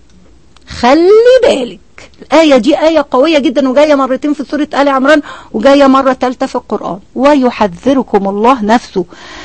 خلي بالك الآية دي آية قوية جدا وجاية مرتين في سورة آل عمران وجاية مرة ثالثة في القرآن ويحذركم الله نفسه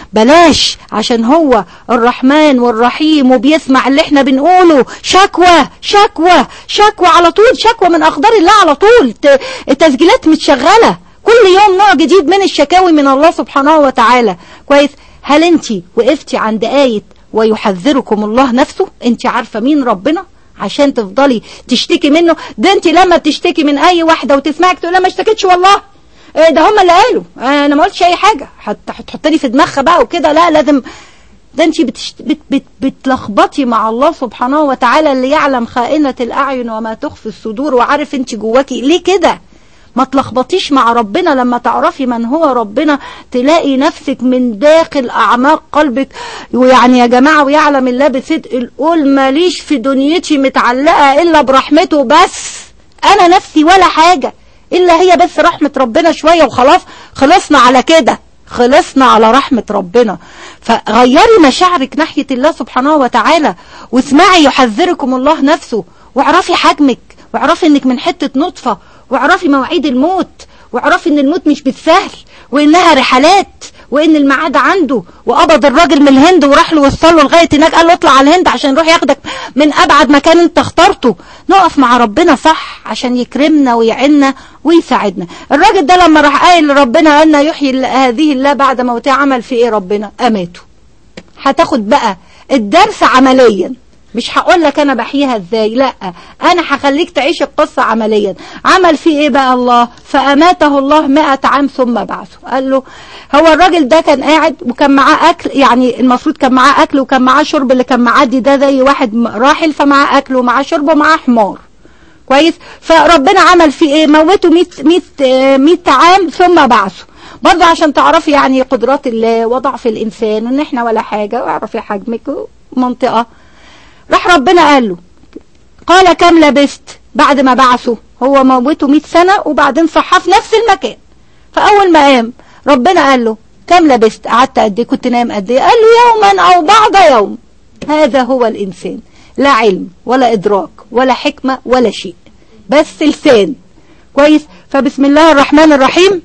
بلاش عشان هو الرحمن والرحيم وبيسمع اللي احنا بنقوله شكوى شكوى شكوى على طول شكوى من أقدار الله على طول التسجيلات متشغلة كل يوم نوع جديد من الشكاوي من الله سبحانه وتعالى كويس هل انت وقفتي عند آية ويحذركم الله نفسه انت عارفة مين ربنا عشان تفضلي تشتكي منه ده انت لما بتشتكي من اي واحدة وتسمعك تقول ما اشتكيتش والله ايه ده هم اللي قالوا انا ما قلتش اي حاجة هتحطني في دماغها بقى وكده لا لازم ده انت بتشت... بت... بت... بتلخبطي مع الله سبحانه وتعالى اللي يعلم خائنة الاعين وما تخفي الصدور وعارف انت جواكي ليه كده ما تلخبطيش مع ربنا لما تعرفي من هو ربنا تلاقي نفسك من داخل أعماق قلبك ويعني يا جماعة ويعلم الله بصدق القول ماليش في دنيتي متعلقة إلا برحمته بس أنا نفسي ولا حاجة إلا هي بس رحمة ربنا شوية وخلاص خلصنا على كده خلصنا على رحمة ربنا فغيري مشاعرك ناحية الله سبحانه وتعالى واسمعي يحذركم الله نفسه واعرفي حجمك واعرفي انك من حتة نطفة واعرفي مواعيد الموت واعرفي ان الموت مش بالسهل وانها رحلات وان الميعاد عنده وقبض الراجل من الهند وراح له وصل له لغايه هناك قال له اطلع على الهند عشان يروح ياخدك من ابعد مكان انت اخترته نقف مع ربنا صح عشان يكرمنا ويعنا ويساعدنا الراجل ده لما راح قايل لربنا ان يحيي هذه الله بعد موتها عمل في ايه ربنا اماته هتاخد بقى الدرس عمليا مش هقول لك انا بحييها ازاي لا انا هخليك تعيش القصة عمليا عمل فيه ايه بقى الله فاماته الله مئة عام ثم بعثه قال له هو الراجل ده كان قاعد وكان معاه اكل يعني المفروض كان معاه اكل وكان معاه شرب اللي كان معدي ده زي واحد راحل فمعاه اكل ومعاه شرب ومعاه حمار كويس فربنا عمل فيه ايه موته 100 100 100 عام ثم بعثه برضه عشان تعرفي يعني قدرات الله وضعف الانسان وان احنا ولا حاجه واعرفي حجمك ومنطقه راح ربنا قال له قال كم لبست بعد ما بعثه هو موته 100 سنة وبعدين صحاه في نفس المكان فأول ما قام ربنا قال له كم لبست قعدت قد ايه كنت نايم قد ايه قال له يوما أو بعض يوم هذا هو الإنسان لا علم ولا إدراك ولا حكمة ولا شيء بس لسان كويس فبسم الله الرحمن الرحيم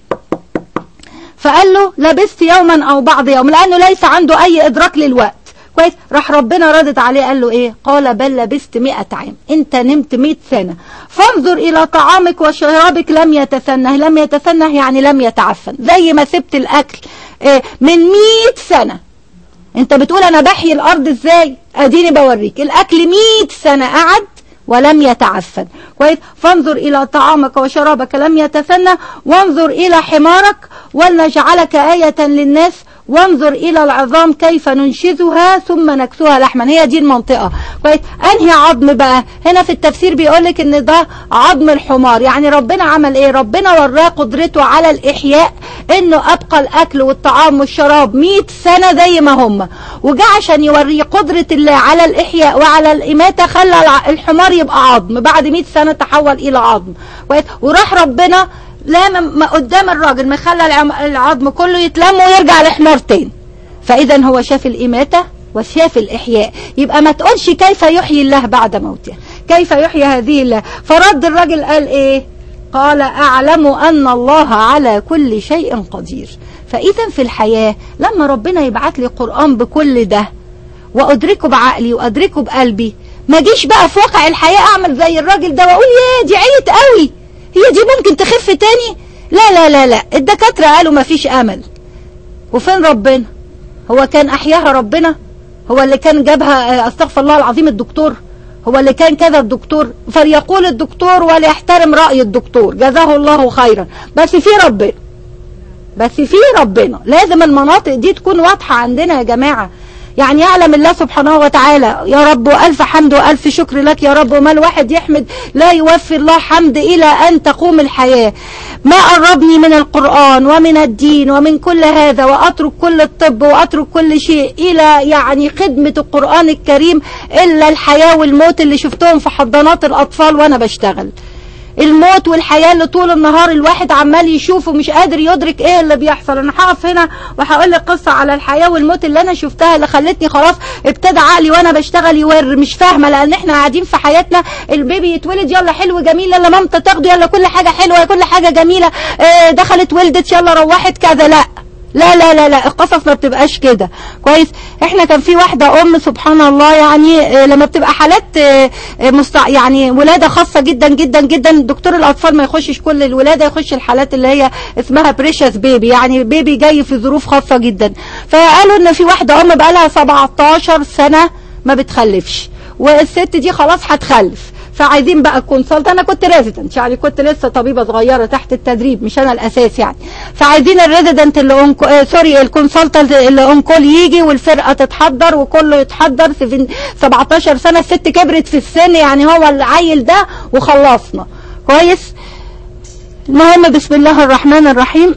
فقال له لبست يوما أو بعض يوم لأنه ليس عنده أي إدراك للوقت كويس راح ربنا ردت عليه قال له ايه قال بل لبست مئة عام انت نمت مئة سنة فانظر الى طعامك وشرابك لم يتسنه لم يتسنه يعني لم يتعفن زي ما سبت الاكل إيه من مئة سنة انت بتقول انا بحيي الارض ازاي اديني بوريك الاكل مئة سنة قعد ولم يتعفن كويس فانظر الى طعامك وشرابك لم يتسنى وانظر الى حمارك ولنجعلك آية للناس وانظر إلى العظام كيف ننشزها ثم نكسوها لحما هي دي المنطقة كويس أنهي عظم بقى هنا في التفسير بيقولك ان ده عظم الحمار يعني ربنا عمل ايه ربنا وراه قدرته على الإحياء انه أبقى الأكل والطعام والشراب 100 سنة زي ما هم وجاء عشان يوري قدرة الله على الإحياء وعلى الإماتة خلى الحمار يبقى عظم بعد 100 سنة تحول إلى عظم كويس وراح ربنا لا ما قدام الراجل ما خلى العظم كله يتلم ويرجع لحمار تاني فاذا هو شاف الاماته وشاف الاحياء يبقى ما تقولش كيف يحيي الله بعد موته كيف يحيي هذه الله فرد الراجل قال ايه قال أعلم أن الله على كل شيء قدير فإذا في الحياة لما ربنا يبعت لي قرآن بكل ده وأدركه بعقلي وأدركه بقلبي ما جيش بقى في واقع الحياة أعمل زي الراجل ده وأقول يا دي عيت قوي هي دي ممكن تخف تاني لا لا لا لا الدكاترة قالوا ما فيش أمل وفين ربنا هو كان أحياها ربنا هو اللي كان جابها استغفر الله العظيم الدكتور هو اللي كان كذا الدكتور فليقول الدكتور وليحترم رأي الدكتور جزاه الله خيرا بس في ربنا بس في ربنا لازم المناطق دي تكون واضحة عندنا يا جماعة يعني يعلم الله سبحانه وتعالى يا رب وألف حمد وألف شكر لك يا رب وما الواحد يحمد لا يوفي الله حمد إلى أن تقوم الحياة ما قربني من القرآن ومن الدين ومن كل هذا وأترك كل الطب وأترك كل شيء إلى يعني خدمة القرآن الكريم إلا الحياة والموت اللي شفتهم في حضانات الأطفال وأنا بشتغل الموت والحياة اللي طول النهار الواحد عمال يشوفه مش قادر يدرك ايه اللي بيحصل انا هقف هنا وهقول لك قصة على الحياة والموت اللي انا شفتها اللي خلتني خلاص ابتدى عقلي وانا بشتغل يور مش فاهمة لان احنا قاعدين في حياتنا البيبي يتولد يلا حلو جميل يلا مامته تاخده يلا كل حاجة حلوة كل حاجة جميلة اه دخلت ولدت يلا روحت كذا لا لا لا لا لا القصص ما بتبقاش كده كويس احنا كان في واحدة ام سبحان الله يعني اه لما بتبقى حالات اه مستع يعني ولادة خاصة جدا جدا جدا دكتور الاطفال ما يخشش كل الولادة يخش الحالات اللي هي اسمها بريشس بيبي يعني بيبي جاي في ظروف خاصة جدا فقالوا ان في واحدة ام بقالها 17 سنة ما بتخلفش والست دي خلاص هتخلف فعايزين بقى الكونسلت انا كنت ريزيدنت يعني كنت لسه طبيبه صغيره تحت التدريب مش انا الاساس يعني فعايزين الريزيدنت اللي أنكو... آه سوري الكونسلتنت اللي اونكول يجي والفرقه تتحضر وكله يتحضر في 17 سنه الست كبرت في السن يعني هو العيل ده وخلصنا كويس المهم بسم الله الرحمن الرحيم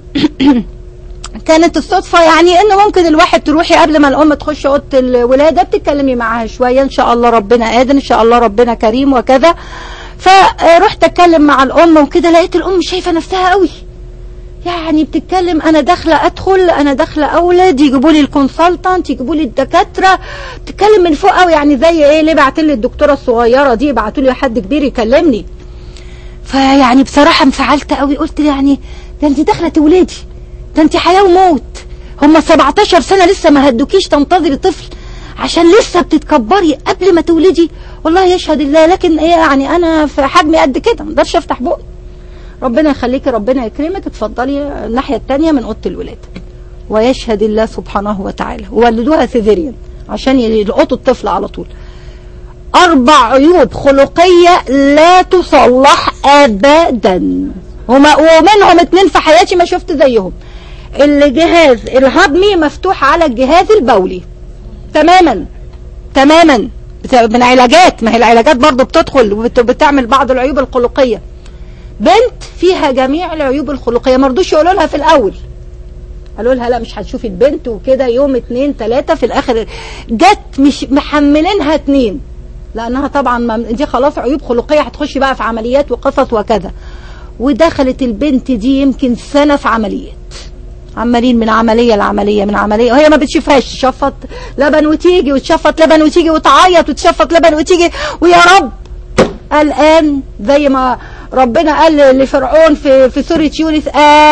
كانت الصدفة يعني ان ممكن الواحد تروحي قبل ما الام تخش اوضه الولادة بتتكلمي معاها شوية ان شاء الله ربنا قادر ان شاء الله ربنا كريم وكذا فرحت اتكلم مع الام وكده لقيت الام شايفة نفسها قوي يعني بتتكلم انا داخله ادخل انا داخله اولد يجيبوا لي الكونسلتنت يجيبوا لي الدكاتره بتتكلم من فوق قوي يعني زي ايه ليه بعت لي الدكتوره الصغيره دي بعتوا لي حد كبير يكلمني فيعني بصراحه انفعلت قوي قلت يعني ده انت داخله تولدي ده انت حياة وموت هم 17 سنة لسه ما هدوكيش تنتظري طفل عشان لسه بتتكبري قبل ما تولدي والله يشهد الله لكن ايه يعني انا في حجمي قد كده ما اقدرش افتح بقي ربنا يخليكي ربنا يكرمك اتفضلي الناحية التانية من اوضه الولادة ويشهد الله سبحانه وتعالى وولدوها سيزيريان عشان يلقطوا الطفل على طول اربع عيوب خلقية لا تصلح ابدا وما ومنهم اتنين في حياتي ما شفت زيهم الجهاز الهضمي مفتوح على الجهاز البولي تماما تماما من علاجات ما هي العلاجات برضه بتدخل وبتعمل بعض العيوب الخلقية بنت فيها جميع العيوب الخلقية ما رضوش يقولوا لها في الأول قالوا لها لا مش هتشوفي البنت وكده يوم اتنين تلاتة في الآخر جت مش محملينها اتنين لأنها طبعا دي خلاص عيوب خلقية هتخشي بقى في عمليات وقصص وكذا ودخلت البنت دي يمكن سنة في عمليات عمالين من عملية لعملية من عملية وهي ما بتشوفهاش تشفط لبن وتيجي وتشفط لبن وتيجي وتعيط وتشفط لبن وتيجي ويا رب الآن زي ما ربنا قال لفرعون في في سورة يونس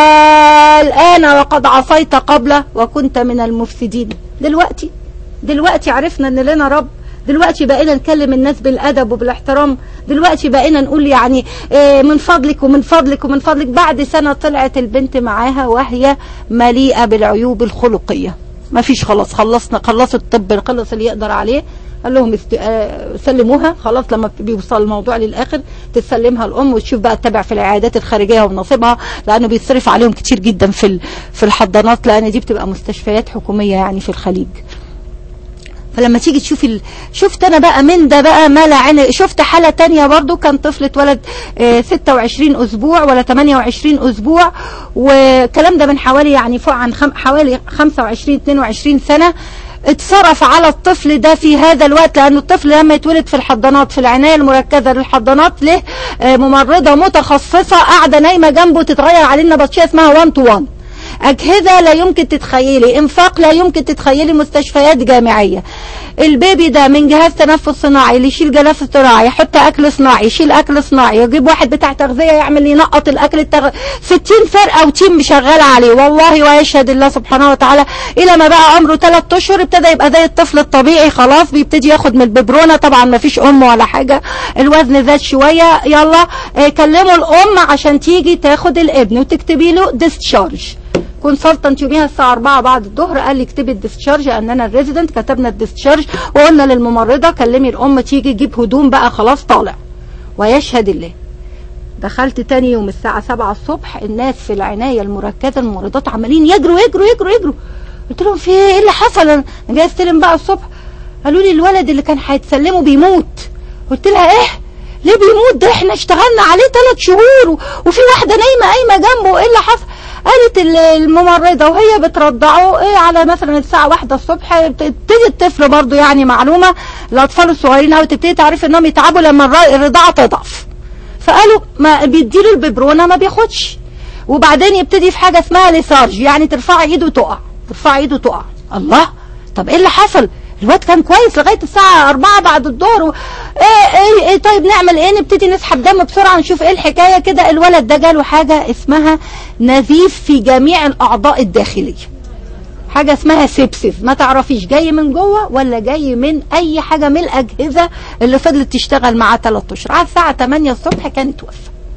الآن وقد عصيت قبل وكنت من المفسدين دلوقتي دلوقتي عرفنا ان لنا رب دلوقتي بقينا نكلم الناس بالادب وبالاحترام دلوقتي بقينا نقول يعني من فضلك ومن فضلك ومن فضلك بعد سنة طلعت البنت معاها وهي مليئة بالعيوب الخلقية ما فيش خلاص خلصنا خلص الطب خلص اللي يقدر عليه قال لهم است... آه سلموها خلاص لما بيوصل الموضوع للاخر تسلمها الام وتشوف بقى تتابع في العيادات الخارجيه ونصيبها لانه بيتصرف عليهم كتير جدا في في الحضانات لان دي بتبقى مستشفيات حكوميه يعني في الخليج فلما تيجي تشوفي ال... شفت انا بقى من ده بقى ما لا عين شفت حالة تانية برضو كان طفل اتولد اه 26 اسبوع ولا 28 اسبوع والكلام ده من حوالي يعني فوق عن خم... حوالي 25 22 سنة اتصرف على الطفل ده في هذا الوقت لأن الطفل لما يتولد في الحضانات في العناية المركزة للحضانات له اه ممرضة متخصصة قاعدة نايمة جنبه تتغير عليه النبطشية اسمها 1 تو 1 اجهزه لا يمكن تتخيلي انفاق لا يمكن تتخيلي مستشفيات جامعيه البيبي ده من جهاز تنفس صناعي اللي يشيل جهاز صناعي يحط اكل صناعي يشيل اكل صناعي يجيب واحد بتاع تغذيه يعمل ينقط الاكل التغ... 60 فرقه وتيم شغال عليه والله ويشهد الله سبحانه وتعالى الى ما بقى عمره 3 اشهر ابتدى يبقى زي الطفل الطبيعي خلاص بيبتدي ياخد من الببرونه طبعا ما فيش ام ولا حاجه الوزن زاد شويه يلا اه كلموا الام عشان تيجي تاخد الابن وتكتبي له ديسشارج كونسلتنت يوميها الساعه 4 بعد الظهر قال لي اكتبي الديسشارج اننا الريزيدنت كتبنا الديسشارج وقلنا للممرضه كلمي الام تيجي تجيب هدوم بقى خلاص طالع ويشهد الله دخلت تاني يوم الساعة 7 الصبح الناس في العناية المركزة الممرضات عمالين يجروا يجروا يجروا يجروا قلت لهم في ايه اللي حصل انا جاي استلم بقى الصبح قالوا لي الولد اللي كان هيتسلمه بيموت قلت لها ايه ليه بيموت ده احنا اشتغلنا عليه ثلاث شهور و- وفي واحدة نايمة قايمة جنبه ايه اللي حصل قالت ال- الممرضة وهي بترضعه ايه على مثلا الساعة واحدة الصبح بتبتدي الطفل برضو يعني معلومة الأطفال الصغيرين أو تبتدي تعرف إنهم يتعبوا لما الر- الرضاعة تضعف فقالوا ما بيديله الببرونه ما بياخدش وبعدين يبتدي في حاجه اسمها ليسارج يعني ترفع ايده تقع ترفع ايده تقع الله طب ايه اللي حصل الواد كان كويس لغايه الساعه 4 بعد الظهر و... ايه ايه ايه طيب نعمل ايه نبتدي نسحب دم بسرعه نشوف ايه الحكايه كده الولد ده جاله حاجه اسمها نزيف في جميع الاعضاء الداخليه حاجة اسمها سيبسيس ما تعرفيش جاي من جوه ولا جاي من أي حاجة من الأجهزة اللي فضلت تشتغل معاه 3 أشهر على الساعة 8 الصبح كان توفى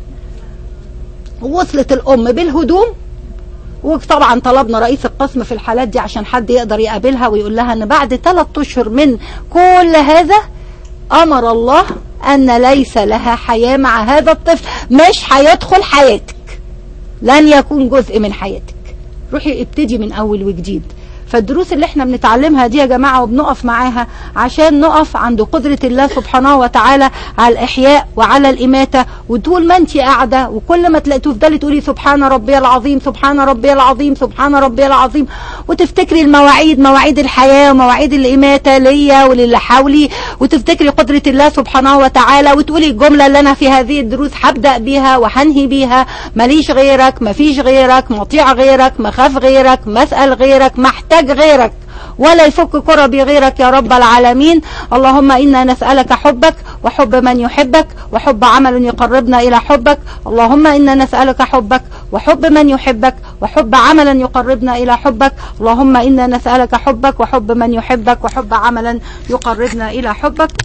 وصلت الأم بالهدوم وطبعا طلبنا رئيس القسم في الحالات دي عشان حد يقدر يقابلها ويقول لها ان بعد ثلاث اشهر من كل هذا امر الله ان ليس لها حياه مع هذا الطفل مش هيدخل حياتك لن يكون جزء من حياتك روحي ابتدي من اول وجديد فالدروس اللي احنا بنتعلمها دي يا جماعة وبنقف معاها عشان نقف عند قدرة الله سبحانه وتعالى على الإحياء وعلى الإماتة وطول ما انت قاعدة وكل ما تلاقي تفضلي تقولي سبحان ربي العظيم سبحان ربي العظيم سبحان ربي العظيم وتفتكري المواعيد مواعيد الحياة ومواعيد الإماتة ليا وللي حولي وتفتكري قدرة الله سبحانه وتعالى وتقولي الجملة اللي أنا في هذه الدروس هبدأ بيها وهنهي بيها ماليش غيرك مفيش غيرك مطيع غيرك مخاف غيرك مسأل غيرك محتاج غيرك ولا يفك كربي غيرك يا رب العالمين اللهم إنا نسألك حبك وحب من يحبك وحب عمل يقربنا إلى حبك اللهم إنا نسألك حبك وحب من يحبك وحب عملا يقربنا إلى حبك اللهم إنا نسألك حبك وحب من يحبك وحب عملا يقربنا إلى حبك